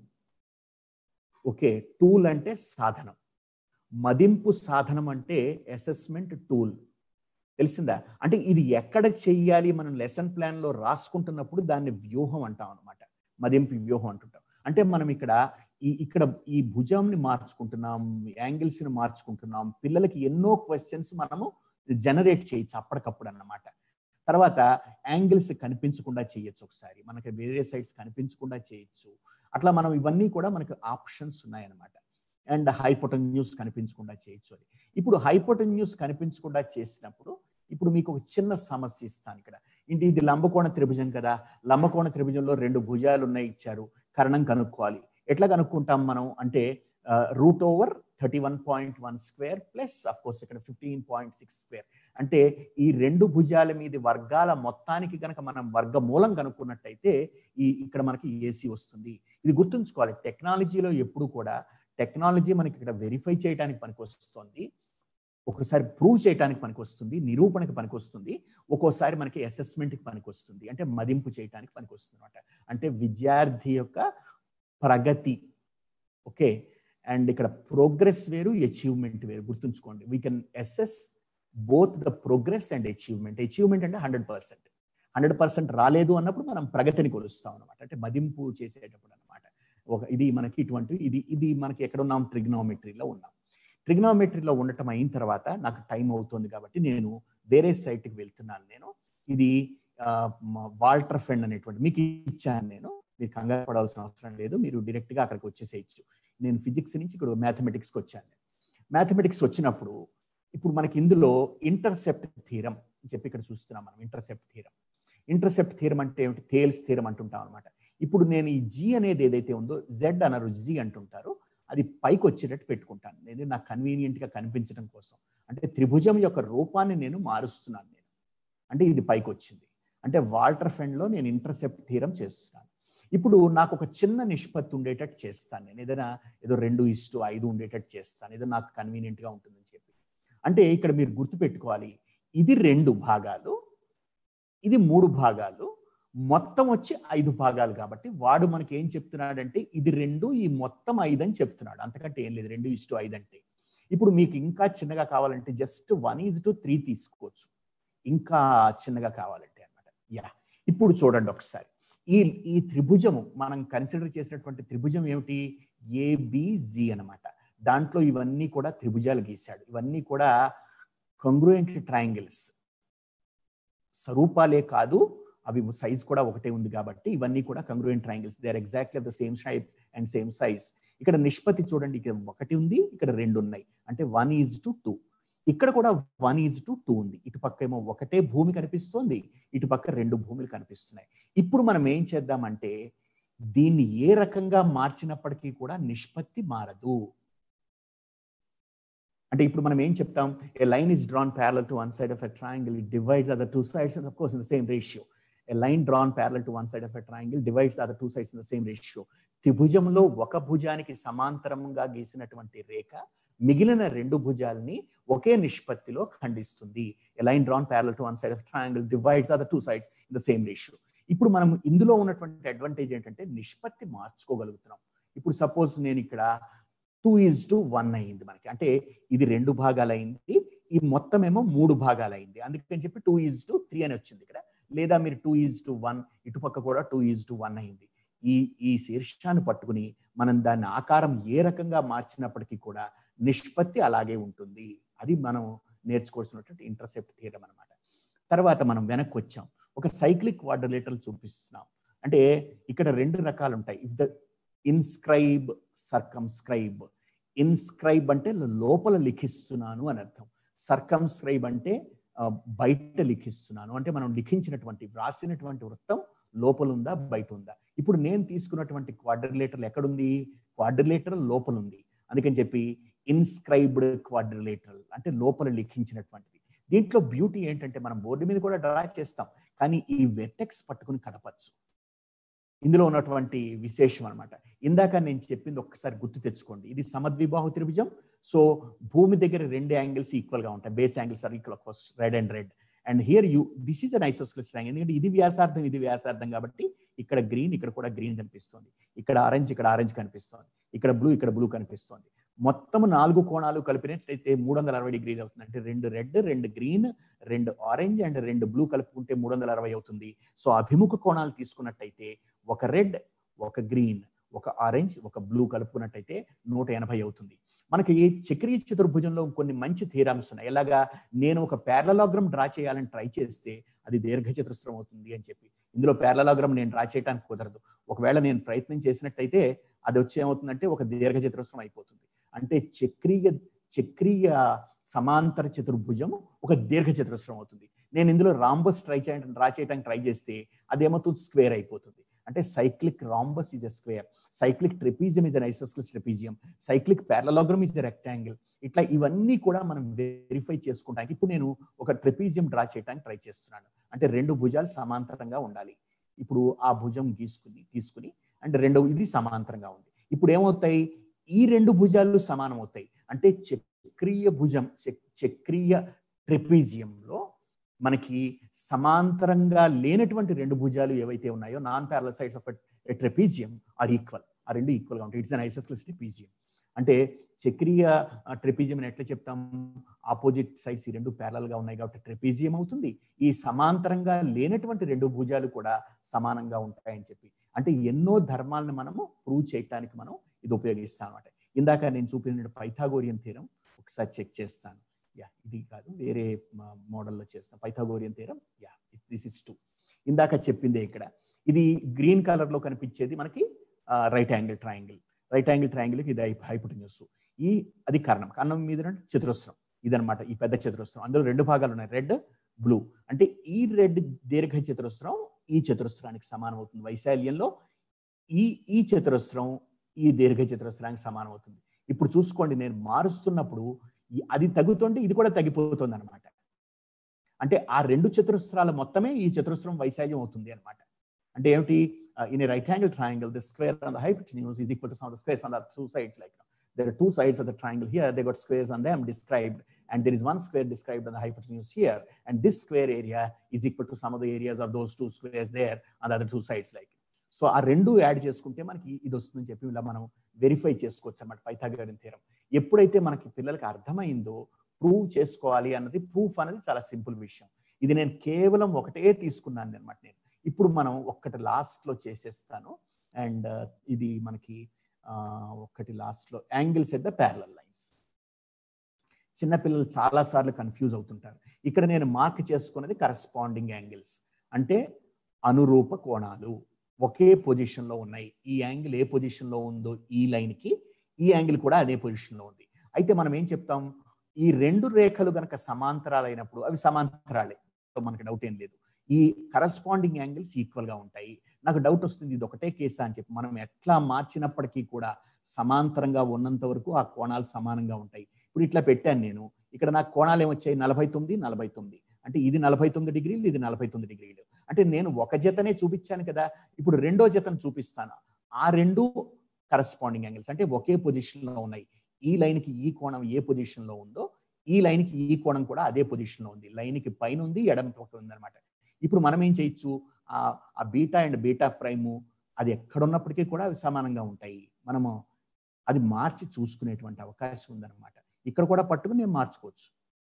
ఓకే టూల్ అంటే సాధనం మదింపు సాధనం అంటే అసెస్మెంట్ టూల్ తెలిసిందా అంటే ఇది ఎక్కడ చెయ్యాలి మనం లెసన్ ప్లాన్లో రాసుకుంటున్నప్పుడు దాన్ని వ్యూహం అంటాం అనమాట మదింపు వ్యూహం అంటుంటాం అంటే మనం ఇక్కడ ఈ ఇక్కడ ఈ భుజంని మార్చుకుంటున్నాం యాంగిల్స్ని మార్చుకుంటున్నాం పిల్లలకి ఎన్నో క్వశ్చన్స్ మనము జనరేట్ చేయొచ్చు అప్పటికప్పుడు అన్నమాట తర్వాత యాంగిల్స్ కనిపించకుండా చేయొచ్చు ఒకసారి మనకి వేరే సైడ్స్ కనిపించకుండా చేయొచ్చు అట్లా మనం ఇవన్నీ కూడా మనకు ఆప్షన్స్ ఉన్నాయన్నమాట అండ్ హైపోటన్యూస్ కనిపించకుండా చేయొచ్చు అది ఇప్పుడు హైపోటన్యూస్ కనిపించకుండా చేసినప్పుడు ఇప్పుడు మీకు ఒక చిన్న సమస్య ఇస్తాను ఇక్కడ ఇంటి ఇది లంబకోణ త్రిభుజం కదా లంబకోణ త్రిభుజంలో రెండు భుజాలు ఉన్నాయి ఇచ్చారు కరణం కనుక్కోవాలి ఎట్లా కనుక్కుంటాం మనం అంటే root over thirty one point one square plus of course ఇక్కడ ఫిఫ్టీన్ పాయింట్ సిక్స్ స్క్వేర్ అంటే ఈ రెండు భుజాల మీద వర్గాల మొత్తానికి కనుక మనం వర్గ మూలం కనుక్కున్నట్టయితే ఈ ఇక్కడ మనకి ఏసీ వస్తుంది ఇది గుర్తుంచుకోవాలి టెక్నాలజీలో ఎప్పుడు కూడా టెక్నాలజీ మనకి ఇక్కడ వెరిఫై చేయడానికి పనికి వస్తుంది ఒకసారి ప్రూవ్ చేయడానికి పనికి వస్తుంది నిరూపణకి పనికి వస్తుంది ఒక్కోసారి మనకి అసెస్మెంట్కి పనికి వస్తుంది అంటే మదింపు చేయడానికి పనికి వస్తుంది అనమాట అంటే విద్యార్థి యొక్క ప్రగతి ఓకే అండ్ ఇక్కడ ప్రోగ్రెస్ వేరు అచీవ్మెంట్ వేరు గుర్తుంచుకోండి we can assess both the progress and achievement achievement అంటే హండ్రెడ్ పర్సెంట్ హండ్రెడ్ పర్సెంట్ రాలేదు అన్నప్పుడు మనం ప్రగతిని కొలుస్తాం అనమాట అంటే మదింపు చేసేటప్పుడు అనమాట ఒక ఇది మనకి ఇటువంటి ఇది ఇది మనకి ఎక్కడ ఉన్నాం ట్రిగ్నోమెట్రీలో ఉన్నాం ట్రిగ్నోమెట్రీలో ఉండటం అయిన తర్వాత నాకు టైం అవుతుంది కాబట్టి నేను వేరే సైట్కి వెళ్తున్నాను నేను ఇది వాల్టర్ ఫెండ్ అనేటువంటి మీకు ఇచ్చాను నేను మీరు కంగారు పడాల్సిన అవసరం లేదు మీరు డైరెక్ట్గా అక్కడికి వచ్చేసేయచ్చు నేను ఫిజిక్స్ నుంచి ఇక్కడ మ్యాథమెటిక్స్కి వచ్చాను మ్యాథమెటిక్స్ వచ్చినప్పుడు ఇప్పుడు మనకి ఇందులో ఇంటర్సెప్ట్ థీరం అని చెప్పి ఇక్కడ చూస్తున్నాం మనం ఇంటర్సెప్ట్ థీరం ఇంటర్సెప్ట్ థీరం అంటే ఏమిటి తేల్స్ థీరం అంటుంటాం అనమాట ఇప్పుడు నేను ఈ జీ అనేది ఏదైతే ఉందో జెడ్ అనరు జీ అంటుంటారు అది పైకి వచ్చేటట్టు పెట్టుకుంటాను నేను నాకు కన్వీనియంట్గా కనిపించడం కోసం అంటే త్రిభుజం యొక్క రూపాన్ని నేను మారుస్తున్నాను నేను అంటే ఇది పైకి వచ్చింది అంటే వాల్టర్ ఫెండ్లో నేను ఇంటర్సెప్ట్ థీరం చేస్తున్నాను ఇప్పుడు నాకు ఒక చిన్న నిష్పత్తి ఉండేటట్టు చేస్తాను నేను ఏదైనా ఏదో రెండు ఇస్టు ఐదు ఉండేటట్టు చేస్తాను ఏదో నాకు కన్వీనియంట్గా ఉంటుందని చెప్పి అంటే ఇక్కడ మీరు గుర్తుపెట్టుకోవాలి ఇది రెండు భాగాలు ఇది మూడు భాగాలు మొత్తం వచ్చి ఐదు భాగాలు కాబట్టి వాడు మనకి ఏం చెప్తున్నాడంటే ఇది రెండు ఈ మొత్తం ఐదు అని చెప్తున్నాడు అంతకంటే ఏం లేదు రెండు ఇస్టు ఐదు అంటే ఇప్పుడు మీకు ఇంకా చిన్నగా కావాలంటే just one is to three తీసుకోవచ్చు ఇంకా చిన్నగా కావాలంటే అనమాట యా ఇప్పుడు చూడండి ఒకసారి ఈ ఈ త్రిభుజము మనం కన్సిడర్ చేసినటువంటి త్రిభుజం ఏమిటి ఏబిజి అనమాట దాంట్లో ఇవన్నీ కూడా త్రిభుజాలు గీశాడు ఇవన్నీ కూడా కంగ్రూయెంట్ ట్రయాంగిల్స్ స్వరూపాలే కాదు అవి సైజ్ కూడా ఒకటే ఉంది కాబట్టి ఇవన్నీ కూడా congruent triangles they are exactly the same shape and same size ఇక్కడ నిష్పత్తి చూడండి ఇక్కడ ఒకటి ఉంది ఇక్కడ రెండు ఉన్నాయి అంటే వన్ ఈజ్ టు టూ ఇక్కడ కూడా వన్ ఈజ్ టు టూ ఉంది ఇటు పక్క ఏమో ఒకటే భూమి కనిపిస్తోంది ఇటు పక్క రెండు భూములు కనిపిస్తున్నాయి ఇప్పుడు మనం ఏం చేద్దామంటే దీన్ని ఏ రకంగా మార్చినప్పటికీ కూడా నిష్పత్తి మారదు అంటే ఇప్పుడు మనం ఏం చెప్తాం a line is drawn parallel to one side of a triangle it divides other two sides and of course in the same ratio a line drawn parallel to one side of a triangle divides other two sides in the same ratio త్రిభుజంలో ఒక భుజానికి సమాంతరంగా గీసినటువంటి రేఖ మిగిలిన రెండు భుజాలని ఒకే నిష్పత్తిలో ఖండిస్తుంది a line drawn parallel to one side of triangle divides other two sides in the same ratio ఇప్పుడు మనం ఇందులో ఉన్నటువంటి అడ్వాంటేజ్ ఏంటంటే నిష్పత్తి మార్చుకోగలుగుతున్నాం ఇప్పుడు సపోజ్ నేను ఇక్కడ టూ ఈజ్ టు వన్ అయింది మనకి అంటే ఇది రెండు భాగాలు అయింది ఈ మొత్తం ఏమో మూడు భాగాలు అయింది అందుకని చెప్పి టూ ఈజ్ టు త్రీ అని వచ్చింది ఇక్కడ లేదా మీరు టూ ఈజ్ టు వన్ ఇటుపక్క కూడా టూ ఈజ్ టు వన్ అయింది ఈ ఈ శీర్షాన్ని పట్టుకుని మనం దాని ఆకారం ఏ రకంగా మార్చినప్పటికీ కూడా నిష్పత్తి అలాగే ఉంటుంది అది మనం నేర్చుకోవాల్సినటువంటి ఇంటర్సెప్ట్ థియరం అనమాట తర్వాత మనం వెనక్కి వచ్చాం ఒక సైక్లిక్ క్వాడ్రిలేటర్ చూపిస్తున్నాం అంటే ఇక్కడ రెండు రకాలు ఉంటాయి if the inscribe circumscribe inscribe అంటే లోపల లిఖిస్తున్నాను అని అర్థం సర్కంస్క్రైబ్ అంటే బయట లిఖిస్తున్నాను అంటే మనం లిఖించినటువంటి వ్రాసినటువంటి వృత్తం లోపల ఉందా బయట ఉందా ఇప్పుడు నేను తీసుకున్నటువంటి క్వాడ్రిలేటర్ ఎక్కడుంది క్వాడ్రిలేటర్ లోపల ఉంది అందుకని చెప్పి ఇన్స్క్రైబ్డ్ క్వాడ్రిలేటర్ అంటే లోపల లిఖించినటువంటిది దీంట్లో బ్యూటీ ఏంటంటే మనం బోర్డు మీద కూడా డ్రా చేస్తాం కానీ ఈ వెటెక్స్ పట్టుకుని కదపచ్చు ఇందులో ఉన్నటువంటి విశేషం అనమాట ఇందాక నేను చెప్పింది ఒక్కసారి గుర్తు తెచ్చుకోండి ఇది సమద్విబాహు త్రిభుజం సో భూమి దగ్గర రెండు యాంగిల్స్ ఈక్వల్ గా ఉంటాయి base angles are equal course red and red and here you this is an isosceles triangle ఎందుకంటే ఇది వ్యాసార్థం ఇది వ్యాసార్థం కాబట్టి ఇక్కడ గ్రీన్ ఇక్కడ కూడా గ్రీన్ కనిపిస్తుంది ఇక్కడ ఆరెంజ్ ఇక్కడ ఆరెంజ్ కనిపిస్తుంది ఇక్కడ బ్లూ ఇక్కడ బ్లూ కనిపిస్తుంది మొత్తం నాలుగు కోణాలు కలిపినట్లయితే మూడు వందల అరవై డిగ్రీలు అవుతుంది అంటే రెండు రెడ్ రెండు గ్రీన్ రెండు ఆరెంజ్ అండ్ రెండు బ్లూ కలుపుకుంటే మూడు వందల అరవై అవుతుంది సో అభిముఖ కోణాలు తీసుకున్నట్టయితే ఒక రెడ్ ఒక గ్రీన్ ఒక ఆరెంజ్ ఒక బ్లూ కలుపుకున్నట్టయితే నూట ఎనభై అవుతుంది మనకి చక్రీయ చతుర్భుజంలో కొన్ని మంచి థీరామ్స్ ఉన్నాయి ఎలాగా నేను ఒక ప్యారలలోగ్రమ్ డ్రా చేయాలని ట్రై చేస్తే అది దీర్ఘ చతురస్రం అవుతుంది అని చెప్పి ఇందులో ప్యారలలోగ్రమ్ నేను డ్రా చేయడానికి కుదరదు ఒకవేళ నేను ప్రయత్నం చేసినట్టయితే అది వచ్చి ఏమవుతుందంటే ఒక దీర్ఘ చతురస్రం అయిపోతుంది అంటే చక్రీయ చక్రీయ సమాంతర చతుర్భుజం ఒక దీర్ఘ చతురస్రం అవుతుంది నేను ఇందులో రాంబస్ ట్రై చేయడానికి డ్రా చేయడానికి ట్రై చేస్తే అదేమవుతుంది స్క్వేర్ అయిపోతుంది అంటే cyclic rhombus is a square cyclic trapezium is an isosceles trapezium cyclic parallelogram is a rectangle ఇట్లా ఇవన్నీ కూడా మనం వెరిఫై చేసుకుంటానికి ఇప్పుడు నేను ఒక ట్రెపీజియం డ్రా చేయడానికి ట్రై చేస్తున్నాను అంటే రెండు భుజాలు సమాంతరంగా ఉండాలి ఇప్పుడు ఆ భుజం గీసుకుని తీసుకుని అంటే రెండు ఇది సమాంతరంగా ఉంది ఇప్పుడు ఏమవుతాయి ఈ రెండు భుజాలు సమానం అవుతాయి అంటే చక్రీయ భుజం చక్రీయ ట్రెపీజియంలో మనకి సమాంతరంగా లేనటువంటి రెండు భుజాలు ఏవైతే ఉన్నాయో non parallel sides of trapezium are equal ఆ రెండు ఈక్వల్ గా ఉంటాయి ఇట్స్ అన్ ఐసోస్క్లిస్ ట్రెపీజియం అంటే చక్రీయ ట్రెపిజియం అని ఎట్లా చెప్తాం ఆపోజిట్ సైడ్స్ ఈ రెండు parallel గా ఉన్నాయి కాబట్టి ట్రెపిజియం అవుతుంది ఈ సమాంతరంగా లేనటువంటి రెండు భుజాలు కూడా సమానంగా ఉంటాయని చెప్పి అంటే ఎన్నో ధర్మాలను మనము ప్రూవ్ చేయటానికి మనం ఇది ఉపయోగిస్తాం అనమాట ఇందాక నేను చూపిన పైథాగోరియన్ థీరం ఒకసారి చెక్ చేస్తాను యా ఇది కాదు వేరే మోడల్లో చేస్తాం Pythagorean theorem yeah this is too ఇందాక చెప్పిందే ఇక్కడ ఇది గ్రీన్ కలర్ లో కనిపించేది మనకి right angle triangle right angle ట్రయాంగిల్కి ఇది హైపోటెన్యూస్ ఈ అది కర్ణం కర్ణం మీద ఉన్నటువంటి చతురస్రం ఇదనమాట ఈ పెద్ద చతురస్రం అందులో రెండు భాగాలు ఉన్నాయి రెడ్ బ్లూ అంటే ఈ రెడ్ దీర్ఘ చతురస్రం ఈ చతురస్రానికి సమానం అవుతుంది వైశాల్యంలో ఈ ఈ చతురస్రం ఈ దీర్ఘ చతురస్రానికి సమానం అవుతుంది ఇప్పుడు చూసుకోండి నేను మారుస్తున్నప్పుడు ఈ- అది తగ్గుతుంటే ఇది కూడా తగ్గిపోతుంది అనమాట అంటే ఆ రెండు చతురస్రాల మొత్తమే ఈ చతురస్రం వైశాల్యం అవుతుంది అనమాట అంటే ఏమిటి in right angle triangle the square on the hypotenuse is equal to sum of the squares on the two sides like there are two sides of the triangle here they got squares on them described and there is one square described on the hypotenuse here and this square area is equal to some of the areas of those two squares there on the other two sides like so ఆ రెండు add చేసుకుంటే మనకి ఇది వస్తుందని చెప్పి ఇలా మనం verify చేసుకోవచ్చు అన్నమాట పైథాగోరియన్ థీరం ఎప్పుడైతే మనకి పిల్లలకి అర్థమైందో ప్రూవ్ చేసుకోవాలి అన్నది ప్రూఫ్ అనేది చాలా సింపుల్ విషయం ఇది నేను కేవలం ఒకటే తీసుకున్నాను అనమాట నేను ఇప్పుడు మనం ఒక్కటి లాస్ట్ లో చేసేస్తాను అండ్ ఇది మనకి ఆ, ఒక్కటి లాస్ట్ లో angles at the parallel lines చిన్నపిల్లలు చాలా సార్లు కన్ఫ్యూజ్ అవుతుంటారు ఇక్కడ నేను మార్క్ చేసుకున్నది కరస్పాండింగ్ యాంగిల్స్ అంటే అనురూప కోణాలు ఒకే పొజిషన్ లో ఉన్నాయి ఈ యాంగిల్ ఏ పొజిషన్ లో ఉందో ఈ లైన్ కి ఈ యాంగిల్ కూడా అదే పొజిషన్ లో ఉంది అయితే మనం ఏం చెప్తాం ఈ రెండు రేఖలు గనక సమాంతరాలైనప్పుడు అవి సమాంతరాలే మనకి డౌట్ ఏం లేదు ఈ కరస్పాండింగ్ యాంగిల్స్ ఈక్వల్ గా ఉంటాయి నాకు డౌట్ వస్తుంది ఇది ఒకటే కేసా అని చెప్పి మనం ఎట్లా మార్చినప్పటికీ కూడా సమాంతరంగా ఉన్నంత వరకు ఆ కోణాలు సమానంగా ఉంటాయి ఇప్పుడు ఇట్లా పెట్టాను నేను ఇక్కడ నాకు కోణాలు ఏమొచ్చాయి నలభై తొమ్మిది నలభై తొమ్మిది అంటే ఇది నలభై తొమ్మిది డిగ్రీలు ఇది నలభై తొమ్మిది డిగ్రీలు అంటే నేను ఒక జతనే చూపించాను కదా ఇప్పుడు రెండో జతను చూపిస్తాను ఆ రెండు కరస్పాండింగ్ యాంగిల్స్ అంటే ఒకే పొజిషన్ లో ఉన్నాయి ఈ లైన్ కి ఈ కోణం ఏ పొజిషన్ లో ఉందో ఈ లైన్ కి ఈ కోణం కూడా అదే పొజిషన్ లో ఉంది లైన్ కి పైన ఉంది ఎడమ పక్క ఉంది అనమాట ఇప్పుడు మనం ఏం చేయొచ్చు ఆ ఆ బీటా అండ్ బీటా ప్రైము అది ఎక్కడున్నప్పటికీ కూడా అవి సమానంగా ఉంటాయి మనము అది మార్చి చూసుకునేటువంటి అవకాశం ఉందన్నమాట ఇక్కడ కూడా పట్టుకుని నేను మార్చుకోవచ్చు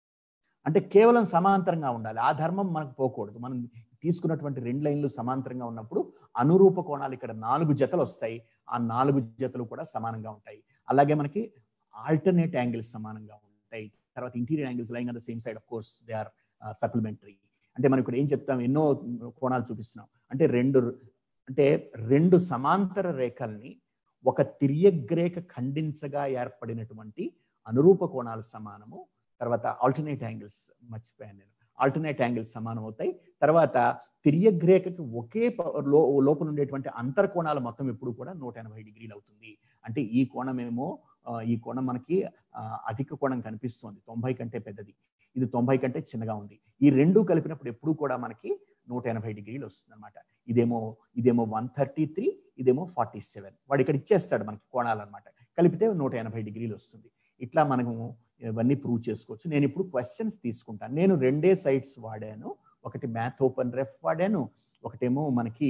అంటే కేవలం సమాంతరంగా ఉండాలి ఆ ధర్మం మనకు పోకూడదు మనం తీసుకున్నటువంటి రెండు లైన్లు సమాంతరంగా ఉన్నప్పుడు అనురూప కోణాలు ఇక్కడ నాలుగు జతలు వస్తాయి ఆ నాలుగు జతలు కూడా సమానంగా ఉంటాయి అలాగే మనకి ఆల్టర్నేట్ యాంగిల్స్ సమానంగా ఉంటాయి తర్వాత interior angles line on the same side of course they are supplementary అంటే మనం ఇక్కడ ఏం చెప్తాం ఎన్నో కోణాలు చూపిస్తున్నాం అంటే రెండు అంటే రెండు సమాంతర రేఖల్ని ఒక తిర్యగ్రేఖ ఖండించగా ఏర్పడినటువంటి అనురూప కోణాలు సమానము తర్వాత ఆల్టర్నేట్ యాంగిల్స్ మర్చిపోయాను నేను ఆల్టర్నేట్ యాంగిల్స్ సమానం అవుతాయి తర్వాత తిర్యగ్రేఖకి ఒకే ప- లో లోపల ఉండేటువంటి అంతర్ కోణాలు మొత్తం ఎప్పుడు కూడా నూట ఎనభై డిగ్రీలు అవుతుంది అంటే ఈ కోణం ఏమో ఆ, ఈ కోణం మనకి ఆ, అధిక కోణం కనిపిస్తుంది తొంభై కంటే పెద్దది ఇది తొంభై కంటే చిన్నగా ఉంది ఈ రెండు కలిపినప్పుడు ఎప్పుడు కూడా మనకి నూట ఎనభై డిగ్రీలు వస్తుంది అనమాట ఇదేమో ఇదేమో వన్ థర్టీ త్రీ ఇదేమో ఫార్టీ సెవెన్ వాడు ఇక్కడ ఇచ్చేస్తాడు మనకి కోణాలు అనమాట కలిపితే నూట ఎనభై డిగ్రీలు వస్తుంది ఇట్లా మనము ఇవన్నీ ప్రూవ్ చేసుకోవచ్చు నేను ఇప్పుడు క్వశ్చన్స్ తీసుకుంటాను నేను రెండే సైట్స్ వాడాను ఒకటి మ్యాథ్ ఓపెన్ రెఫ్ వాడాను ఒకటేమో మనకి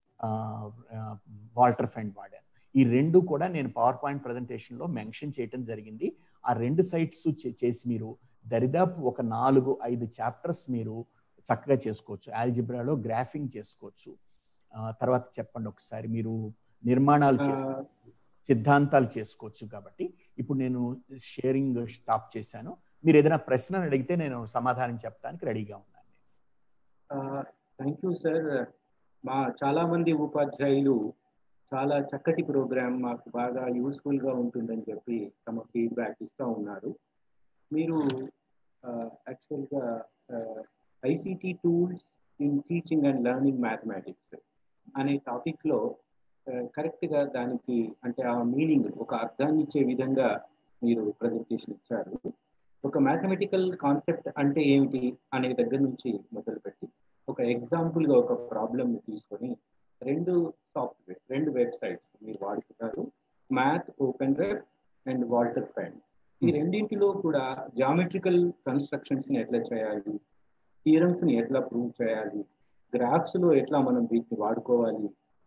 వాల్టర్ ఫండ్ వాడాను ఈ రెండు కూడా నేను పవర్ పాయింట్ ప్రజెంటేషన్లో మెన్షన్ చేయటం జరిగింది ఆ రెండు సైట్స్ చేసి మీరు దరిదాపు ఒక నాలుగు ఐదు చాప్టర్స్ మీరు చక్కగా చేసుకోవచ్చు ఆల్జిబ్రాలో గ్రాఫింగ్ చేసుకోవచ్చు ఆ, తర్వాత చెప్పండి ఒకసారి మీరు నిర్మాణాలు చేసుకోవచ్చు సిద్ధాంతాలు చేసుకోవచ్చు కాబట్టి ఇప్పుడు నేను షేరింగ్ స్టాప్ చేశాను మీరు ఏదైనా ప్రశ్న అడిగితే నేను సమాధానం చెప్పడానికి రెడీగా ఉన్నాను
థ్యాంక్ యూ సార్ మా చాలా మంది ఉపాధ్యాయులు చాలా చక్కటి ప్రోగ్రామ్ మాకు బాగా యూస్ఫుల్ గా ఉంటుందని చెప్పి తమ ఫీడ్బ్యాక్ ఇస్తూ ఉన్నారు మీరు యాక్చువల్గా ICT tools in teaching and learning mathematics అనే టాపిక్ లో కరెక్ట్ గా దానికి అంటే ఆ మీనింగ్ ఒక అర్థాన్ని ఇచ్చే విధంగా మీరు ప్రజెంటేషన్ ఇచ్చారు ఒక మ్యాథమెటికల్ కాన్సెప్ట్ అంటే ఏమిటి అనే దగ్గర నుంచి మొదలుపెట్టి ఒక ఎగ్జాంపుల్ గా ఒక ప్రాబ్లమ్ ని తీసుకొని రెండు సాఫ్ట్వేర్ రెండు వెబ్సైట్స్ మీరు వాడుతున్నారు math open web and Walter Fendt ఈ రెండింటిలో కూడా జామెట్రికల్ కన్స్ట్రక్షన్స్ ని ఎట్లా చేయాలి థియరమ్స్ ని ఎట్లా ప్రూవ్ చేయాలి గ్రాఫ్స్ లో ఎట్లా మనం వీటిని వాడుకోవాలి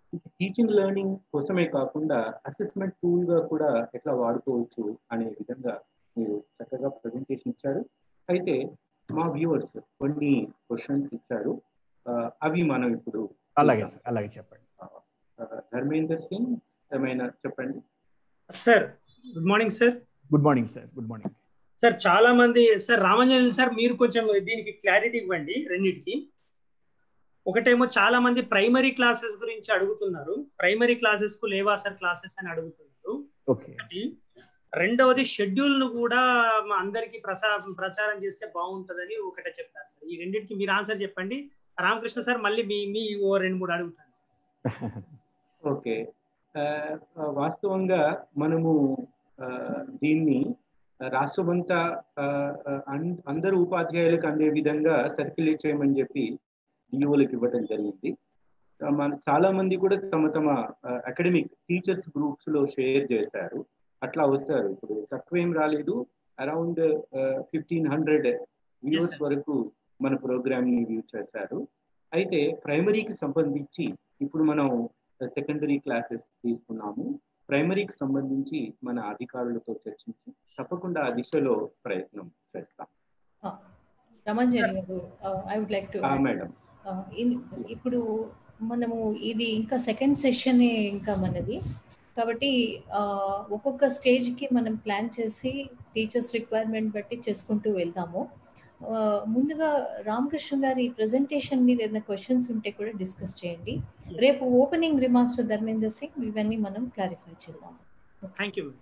టీచింగ్ లెర్నింగ్ కోసమే కాకుండా అసెస్మెంట్ టూల్ గా కూడా ఎట్లా వాడుకోవచ్చు అనే విధంగా మీరు చక్కగా ప్రజెంటేషన్ ఇచ్చారు అయితే మా వ్యూవర్స్ కొన్ని క్వశ్చన్స్ ఇచ్చారు ఆ, అవి మనం ఇప్పుడు
అలాగే సార్ అలాగే చెప్పండి
ఆ, ధర్మేందర్ సింగ్ ఏమైనా చెప్పండి
sir good morning sir
good morning sir good morning
sir చాలా మంది సార్ రామంజన్ సార్ మీరు కొంచెం దీనికి క్లారిటీ ఇవ్వండి రెండింటికి ఒకటేమో చాలా మంది ప్రైమరీ క్లాసెస్ గురించి అడుగుతున్నారు ప్రైమరీ క్లాసెస్ కు లేవా సార్ క్లాసెస్ అని అడుగుతున్నారు
ఓకే
ఒకటి రెండవది షెడ్యూల్ ను కూడా మా అందరికి ప్రసా ప్రచారం చేస్తే బాగుంటదని ఒకటే చెప్తారు సార్ ఈ రెండింటికి మీరు ఆన్సర్ చెప్పండి రామకృష్ణ సార్ మళ్ళీ మీ మీ ఓ రెండు మూడు అడుగుతాను సార్
ఓకే ఆ, ఆ, వాస్తవంగా మనము ఆ, దీన్ని రాష్ట్రమంతా ఆ, ఆ, అన్- అందరు ఉపాధ్యాయులకు అందే విధంగా సర్క్యులేట్ చేయమని చెప్పి డిఓలకు ఇవ్వడం జరిగింది ఆ, మన చాలా మంది కూడా తమ తమ అకాడమిక్ టీచర్స్ గ్రూప్స్ లో షేర్ చేశారు అట్లా వస్తారు ఇప్పుడు తక్కువ ఏం రాలేదు అరౌండ్ ఫిఫ్టీన్ హండ్రెడ్ వ్యూస్ వరకు మన ప్రోగ్రామ్ ని వ్యూ చేశారు అయితే ప్రైమరీకి సంబంధించి ఇప్పుడు మనం సెకండరీ క్లాసెస్ తీసుకున్నాము ప్రైమరీకి సంబంధించి మన అధికారులతో చర్చించి తప్పకుండా ఆ దిశలో ప్రయత్నం చేస్తాం
రమంజన్ గారు ఐ వుడ్ లైక్ టు
ఆ, మేడం
ఇప్పుడు మనము ఇది ఇంకా సెకండ్ సెషన్ ఇంకా మనది కాబట్టి ఆ, ఒక్కొక్క స్టేజ్కి మనం ప్లాన్ చేసి టీచర్స్ రిక్వైర్మెంట్ బట్టి చేసుకుంటూ వెళ్తాము ఆ, ముందుగా రామకృష్ణ గారి ప్రెజెంటేషన్ మీద ఏదైనా క్వశ్చన్స్ ఉంటే కూడా డిస్కస్ చేయండి రేపు ఓపెనింగ్ రిమార్క్స్ ధర్మేందర్ సింగ్ ఇవన్నీ మనం క్లారిఫై చేద్దాం
థ్యాంక్ యూ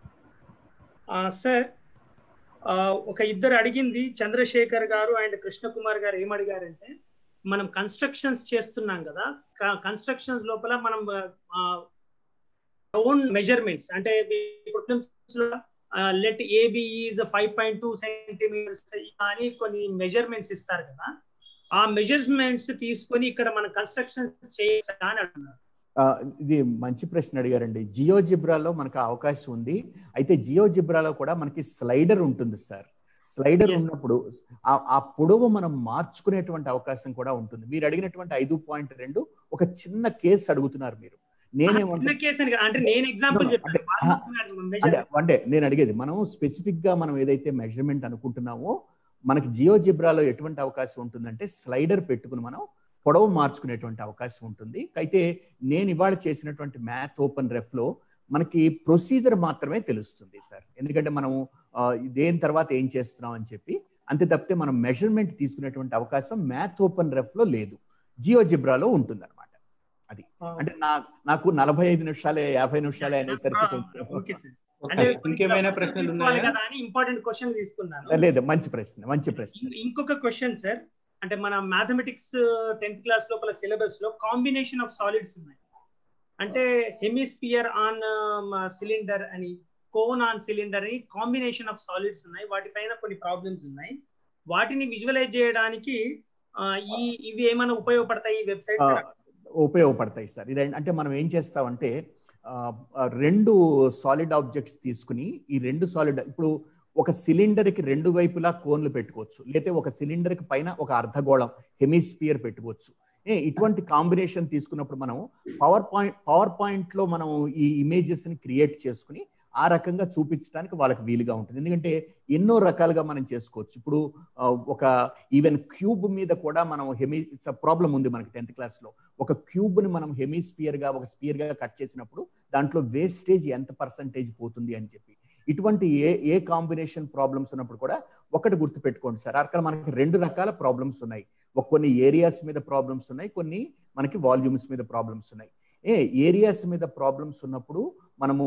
సార్ ఒక ఇద్దరు అడిగింది చంద్రశేఖర్ గారు అండ్ కృష్ణకుమార్ గారు ఏం అడిగారంటే మనం కన్స్ట్రక్షన్స్ చేస్తున్నాం కదా కన్స్ట్రక్షన్స్ లోపల మనం ఓన్ మెజర్మెంట్స్ అంటే let AB is five point two centimetres అని కొన్ని మెజర్మెంట్స్ ఇస్తారు కదా ఆ మెజర్మెంట్స్ తీసుకొని ఇక్కడ మనం కన్స్ట్రక్షన్ చేయొచ్చా అని అంటున్నారు
ఆ, ఇది మంచి ప్రశ్న అడిగారండి జియో జిబ్రాలో మనకు అవకాశం ఉంది అయితే జియో జిబ్రాలో కూడా మనకి స్లైడర్ ఉంటుంది సార్ స్లైడర్
Yes.
ఉన్నప్పుడు ఆ- ఆ పొడవు మనం మార్చుకునేటువంటి అవకాశం కూడా ఉంటుంది మీరు అడిగినటువంటి ఐదు పాయింట్ రెండు ఒక చిన్న కేసు అడుగుతున్నారు మీరు
చిన్న
నేనేమంటే
కేసు అని కాదు. అంటే నేను ఎగ్జాంపుల్
No, no,
చెప్పాను
అంటే,
వాళ్ళు
ఆ,
చెప్తున్నారు
అంటే
measurement.
అంటే నేను అడిగేది మనం స్పెసిఫిక్ గా మనం ఏదైతే మెజర్మెంట్ అనుకుంటున్నామో మనకి జియో జిబ్రాలో ఎటువంటి అవకాశం ఉంటుందంటే స్లైడర్ పెట్టుకుని మనం పొడవు మార్చుకునేటువంటి అవకాశం ఉంటుంది అయితే నేను ఇవాళ చేసినటువంటి మ్యాథ్ ఓపెన్ రెఫ్ లో మనకి ప్రొసీజర్ మాత్రమే తెలుస్తుంది సార్ ఎందుకంటే మనం ఆ, దేని తర్వాత ఏం చేస్తున్నాం అని చెప్పి అంతే తప్పితే మనం మెజర్మెంట్ తీసుకునేటువంటి అవకాశం మ్యాథ్ ఓపెన్ రెఫ్ లో లేదు జియో జిబ్రాలో ఉంటుంది అనమాట అంటే నా నాకు నలభై ఐదు నిమిషాలే యాభై నిమిషాలే అనేసరికి కొంచెం-
ఓకే సార్
ఓకే.
అంటే
ఇంకేమైనా ప్రశ్నలు ఉన్నాయా
కదా అని ఇంపార్టెంట్ క్వశ్చన్ తీసుకున్నాను
లేదు మంచి ప్రశ్న మంచి ప్రశ్న
ఇం- ఇంకొక క్వశ్చన్ సార్ అంటే మన మ్యాథమెటిక్స్ టెన్త్ క్లాస్ లోపల సిలబస్ లో కాంబినేషన్ ఆఫ్ సాలిడ్స్ ఉన్నాయి అంటే హెమిస్పియర్ ఆన్ సిలిండర్ అని కోన్ ఆన్ సిలిండర్ అని కాంబినేషన్ ఆఫ్ సాలిడ్స్ ఉన్నాయి వాటిపైన కొన్ని ప్రాబ్లమ్స్ ఉన్నాయి వాటిని విజువలైజ్ చేయడానికి ఆ, ఈ ఇవి ఏమైనా ఉపయోగపడతాయి ఈ వెబ్సైట్
ఆ, ఉపయోగపడతాయి సార్ ఇది అంటే మనం ఏం చేస్తామంటే ఆ, ఆ, రెండు సాలిడ్ ఆబ్జెక్ట్స్ తీసుకుని ఈ రెండు సాలిడ్ ఇప్పుడు ఒక సిలిండర్ కి రెండు వైపులా కోన్లు పెట్టుకోవచ్చు లేతే ఒక సిలిండర్ కి పైన ఒక అర్ధగోళం హెమిస్పియర్ పెట్టుకోవచ్చు ఏ ఇటువంటి కాంబినేషన్ తీసుకున్నప్పుడు మనం పవర్ పాయింట్ పవర్ పాయింట్ లో మనం ఈ ఇమేజెస్ ని క్రియేట్ చేసుకుని ఆ రకంగా చూపించడానికి వాళ్ళకి వీలుగా ఉంటుంది ఎందుకంటే ఎన్నో రకాలుగా మనం చేసుకోవచ్చు ఇప్పుడు ఆ, ఒక ఈవెన్ క్యూబ్ మీద కూడా మనం హెమి ప్రాబ్లం ఉంది మనకి టెన్త్ క్లాస్ లో ఒక క్యూబ్ ని మనం హెమిస్పియర్ గా ఒక స్పియర్ గా కట్ చేసినప్పుడు దాంట్లో వేస్టేజ్ ఎంత పర్సంటేజ్ పోతుంది అని చెప్పి ఇటువంటి ఏ ఏ కాంబినేషన్ ప్రాబ్లమ్స్ ఉన్నప్పుడు కూడా ఒకటి గుర్తు పెట్టుకోండి సార్ అక్కడ మనకి రెండు రకాల ప్రాబ్లమ్స్ ఉన్నాయి ఒక కొన్ని ఏరియాస్ మీద ప్రాబ్లమ్స్ ఉన్నాయి కొన్ని మనకి వాల్యూమ్స్ మీద ప్రాబ్లమ్స్ ఉన్నాయి ఏ ఏరియాస్ మీద ప్రాబ్లమ్స్ ఉన్నప్పుడు మనము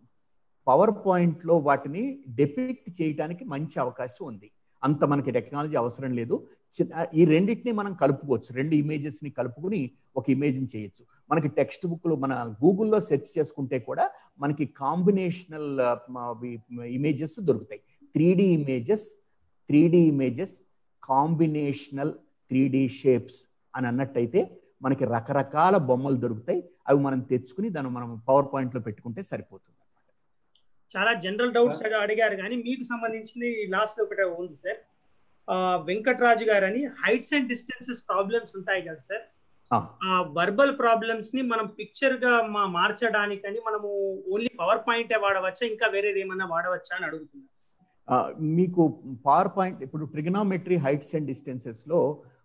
పవర్ పాయింట్ లో వాటిని డెపిక్ట్ చేయడానికి మంచి అవకాశం ఉంది అంత మనకి టెక్నాలజీ అవసరం లేదు చిన్న- ఈ రెండింటిని మనం కలుపుకోవచ్చు రెండు ఇమేజెస్ ని కలుపుకుని ఒక ఇమేజ్ ని చేయొచ్చు మనకి టెక్స్ట్ బుక్ లో మన గూగుల్లో సెర్చ్ చేసుకుంటే కూడా మనకి కాంబినేషనల్ ఇమేజెస్ దొరుకుతాయి three D images three D images combinational three D shapes అని అన్నట్టయితే మనకి రకరకాల బొమ్మలు దొరుకుతాయి అవి మనం తెచ్చుకుని దాన్ని మనం పవర్ పాయింట్ లో పెట్టుకుంటే సరిపోతుంది
చాలా జనరల్ డౌట్స్ అడిగారు కానీ మీకు సంబంధించింది లాస్ట్ ఒకటే ఉంది సార్ ఆ, వెంకట్రాజు గారు అని హైట్స్ అండ్ డిస్టెన్సెస్ ప్రాబ్లమ్స్ ఉంటాయి కదా సార్
ఆ.
ఆ వర్బల్ ప్రాబ్లమ్స్ ని మనం పిక్చర్ గా మా మార్చడానికని మనము ఓన్లీ పవర్ పాయింటే వాడవచ్చా ఇంకా వేరేది ఏమన్నా వాడవచ్చా అని అడుగుతున్నాను
ఆ, మీకు పవర్ పాయింట్ ఇప్పుడు ట్రిగనామెట్రీ హైట్స్ అండ్ డిస్టెన్సెస్ లో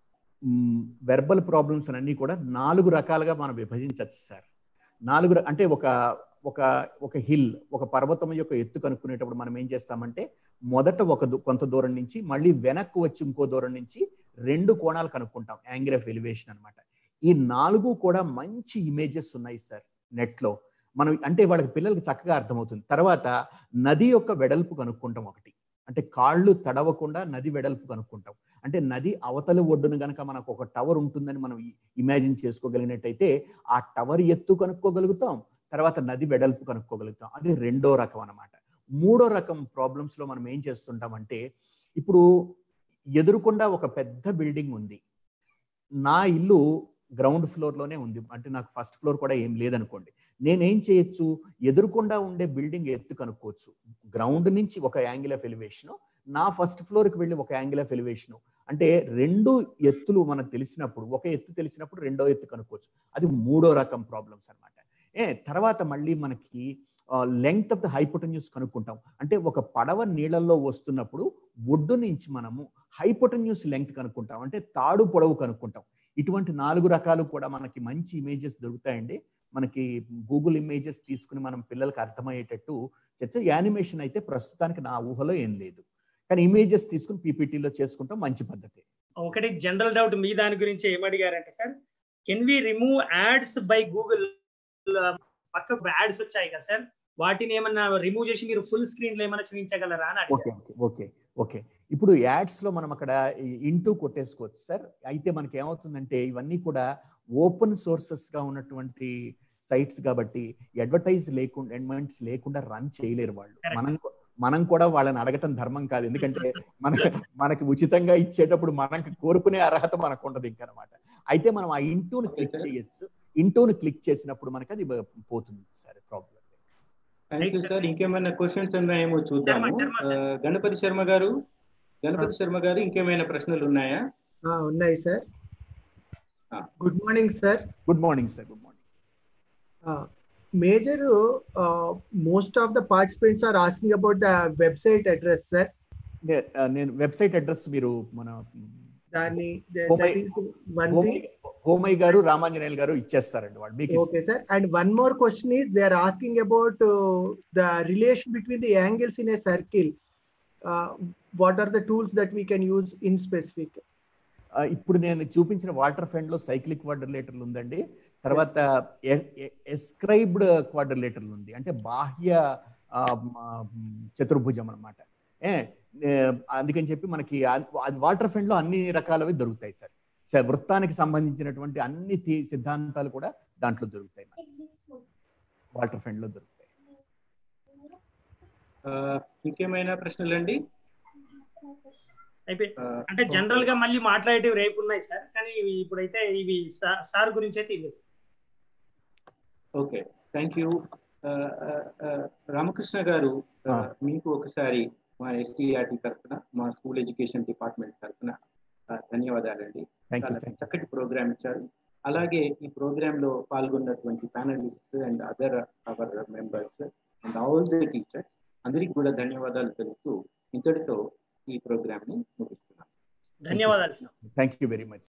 వెర్బల్ ప్రాబ్లమ్స్ అన్ని కూడా నాలుగు రకాలుగా మనం విభజించవచ్చు సార్ నాలుగు ర- అంటే ఒక ఒక ఒక హిల్ ఒక పర్వతం యొక్క ఎత్తు కనుక్కునేటప్పుడు మనం ఏం చేస్తామంటే మొదట ఒక దు- కొంత దూరం నుంచి మళ్ళీ వెనక్కు వచ్చి ఇంకో దూరం నుంచి రెండు కోణాలు కనుక్కుంటాం యాంగిల్ ఆఫ్ ఎలివేషన్ అన్నమాట ఈ నాలుగు కూడా మంచి ఇమేజెస్ ఉన్నాయి సార్ నెట్లో మనం అంటే వాళ్ళకి పిల్లలకి చక్కగా అర్థమవుతుంది తర్వాత నది యొక్క వెడల్పు కనుక్కుంటాం ఒకటి అంటే కాళ్ళు తడవకుండా నది వెడల్పు కనుక్కుంటాం అంటే నది అవతల ఒడ్డున గనక మనకు ఒక టవర్ ఉంటుందని మనం ఇమాజిన్ చేసుకోగలిగినట్టయితే ఆ టవర్ ఎత్తు కనుక్కోగలుగుతాం తర్వాత నది వెడల్పు కనుక్కోగలుగుతాం అది రెండో రకం అన్నమాట మూడో రకం ప్రాబ్లమ్స్ లో మనం ఏం చేస్తుంటామంటే ఇప్పుడు ఎదురుకుండా ఒక పెద్ద బిల్డింగ్ ఉంది నా ఇల్లు గ్రౌండ్ ఫ్లోర్ లోనే ఉంది అంటే నాకు ఫస్ట్ ఫ్లోర్ కూడా ఏం లేదనుకోండి నేనేం చేయొచ్చు ఎదురుకుండా ఉండే బిల్డింగ్ ఎత్తు కనుక్కోవచ్చు గ్రౌండ్ నుంచి ఒక యాంగిల్ ఆఫ్ ఎలివేషన్ నా ఫస్ట్ ఫ్లోర్కి వెళ్ళి ఒక యాంగిల్ ఆఫ్ ఎలివేషన్ అంటే రెండు ఎత్తులు మనకు తెలిసినప్పుడు ఒక ఎత్తు తెలిసినప్పుడు రెండో ఎత్తు కనుక్కోవచ్చు అది మూడో రకం ప్రాబ్లమ్స్ అన్నమాట ఏ తర్వాత మళ్ళీ మనకి లెంగ్త్ ఆఫ్ ద హైపోటన్యూస్ కనుక్కుంటాం అంటే ఒక పడవ నీళ్ళల్లో వస్తున్నప్పుడు ఒడ్డు నుంచి మనము హైపోటన్యూస్ లెంగ్త్ కనుక్కుంటాం అంటే తాడు పొడవు కనుక్కుంటాం ఇటువంటి నాలుగు రకాలు కూడా మనకి మంచి ఇమేజెస్ దొరుకుతాయండి మనకి గూగుల్ ఇమేజెస్ తీసుకుని మనం పిల్లలకి అర్థమయ్యేటట్టు చర్చ యానిమేషన్ అయితే ప్రస్తుతానికి నా ఊహలో ఏం లేదు కానీ ఇమేజెస్ తీసుకుని పీపీటీలో చేసుకుంటాం మంచి పద్ధతి
ఒకటి జనరల్ డౌట్ మీ దాని గురించి ఏమడిగారంటే sir can we remove ads by Google పక్కకు యాడ్స్ వచ్చాయి కదా సార్ వాటిని ఏమన్నా రిమూవ్ చేసి మీరు ఫుల్ స్క్రీన్ లో ఏమైనా చూపించగలరా అని
ఓకే
అడిగారు
ఓకే ఓకే ఓకే ఇప్పుడు యాడ్స్ లో మనం అక్కడ ఇంటూ కొట్టేసుకోవచ్చు సార్ అయితే మనకి ఏమవుతుందంటే ఇవన్నీ కూడా ఓపెన్ సోర్సెస్ గా ఉన్నటువంటి సైట్స్ కాబట్టి అడ్వర్టైజ్ లేకుండా అడ్వర్టైజ్ లేకుండా రన్ చేయలేరు వాళ్ళు
Correct.
మనం మనం కూడా వాళ్ళని అడగటం ధర్మం కాదు ఎందుకంటే మన మనకి ఉచితంగా ఇచ్చేటప్పుడు మనకి కోరుకునే అర్హత మనకు ఉండదు ఇంకా అనమాట అయితే మనం ఆ ఇంటూని
Okay,
క్లిక్
sir.
చేయొచ్చు ఇంటూని క్లిక్ చేసినప్పుడు మనకి అది పోతుంది sir problem
thank you sir ఇంకేమైనా క్వశ్చన్స్ ఉన్నాయేమో చూద్దాము
శర్మ, శర్మ, sir.
ఆ, గణపతి శర్మ గారు గణపతి శర్మ గారు ఇంకేమైనా ప్రశ్నలు ఉన్నాయా
ఆ, ఉన్నాయి సార్
ఆ.
Good morning sir
good morning sir good morning
major most of the participants are asking about the website address sir
నే- ఆ, నేను వెబ్సైట్ అడ్రస్ మీరు మన
దాన్ని
Oh my-
one
Homaiah Homaiah గారు రామాంజనేయులు గారు ఇచ్చేస్తారండి వాళ్ళు మీకు
okay sir and one more question is they are asking about the relation between the angles in a circle what are the tools that we can use in specific
ఆ, ఇప్పుడు నేను చూపించిన Walter Fendt లో cyclic క్వాడ్రిలేటర్లు ఉందండి తర్వాత ascribed క్వాడ్రిలేటర్లు ఉంది అంటే బాహ్య ఆ, మ, చతుర్భుజం అనమాట ఏ ఏ, అందుకని చెప్పి మనకి వాటర్ ఫెండ్ లో అన్ని రకాలవి దొరుకుతాయి సార్ సార్ వృత్తానికి సంబంధించినటువంటి అన్ని థీ- సిద్ధాంతాలు కూడా దాంట్లో దొరుకుతాయి వాటర్ ఫెండ్ లో దొరుకుతాయి
ఆ, ఇంకేమైనా ప్రశ్నలండి
అయిపోయి
ఆ,
అంటే జనరల్ గా మళ్ళీ మాట్లాడేటివి రేపు ఉన్నాయి సార్ కానీ ఇవి ఇప్పుడైతే ఇవి సా- సార్ గురించి అయితే ఇవి
ఓకే థ్యాంక్ యూ రామకృష్ణ గారు ఆ,
ఆ.
మీకు ఒకసారి మా ఎస్సీఆర్టీ తరఫున మా స్కూల్ ఎడ్యుకేషన్ డిపార్ట్మెంట్ తరఫున ధన్యవాదాలండి
థ్యాంక్ యూ
చాలా
థ్యాంక్ యూ
చక్కటి ప్రోగ్రామ్ ఇచ్చారు అలాగే ఈ ప్రోగ్రామ్ లో పాల్గొన్నటువంటి panellist and other our members and all the teachers అందరికి కూడా ధన్యవాదాలు తెలుపుతూ ఇంతటితో ఈ ప్రోగ్రామ్ ని ముగిస్తున్నాం
ధన్యవాదాలు sir
thank you very much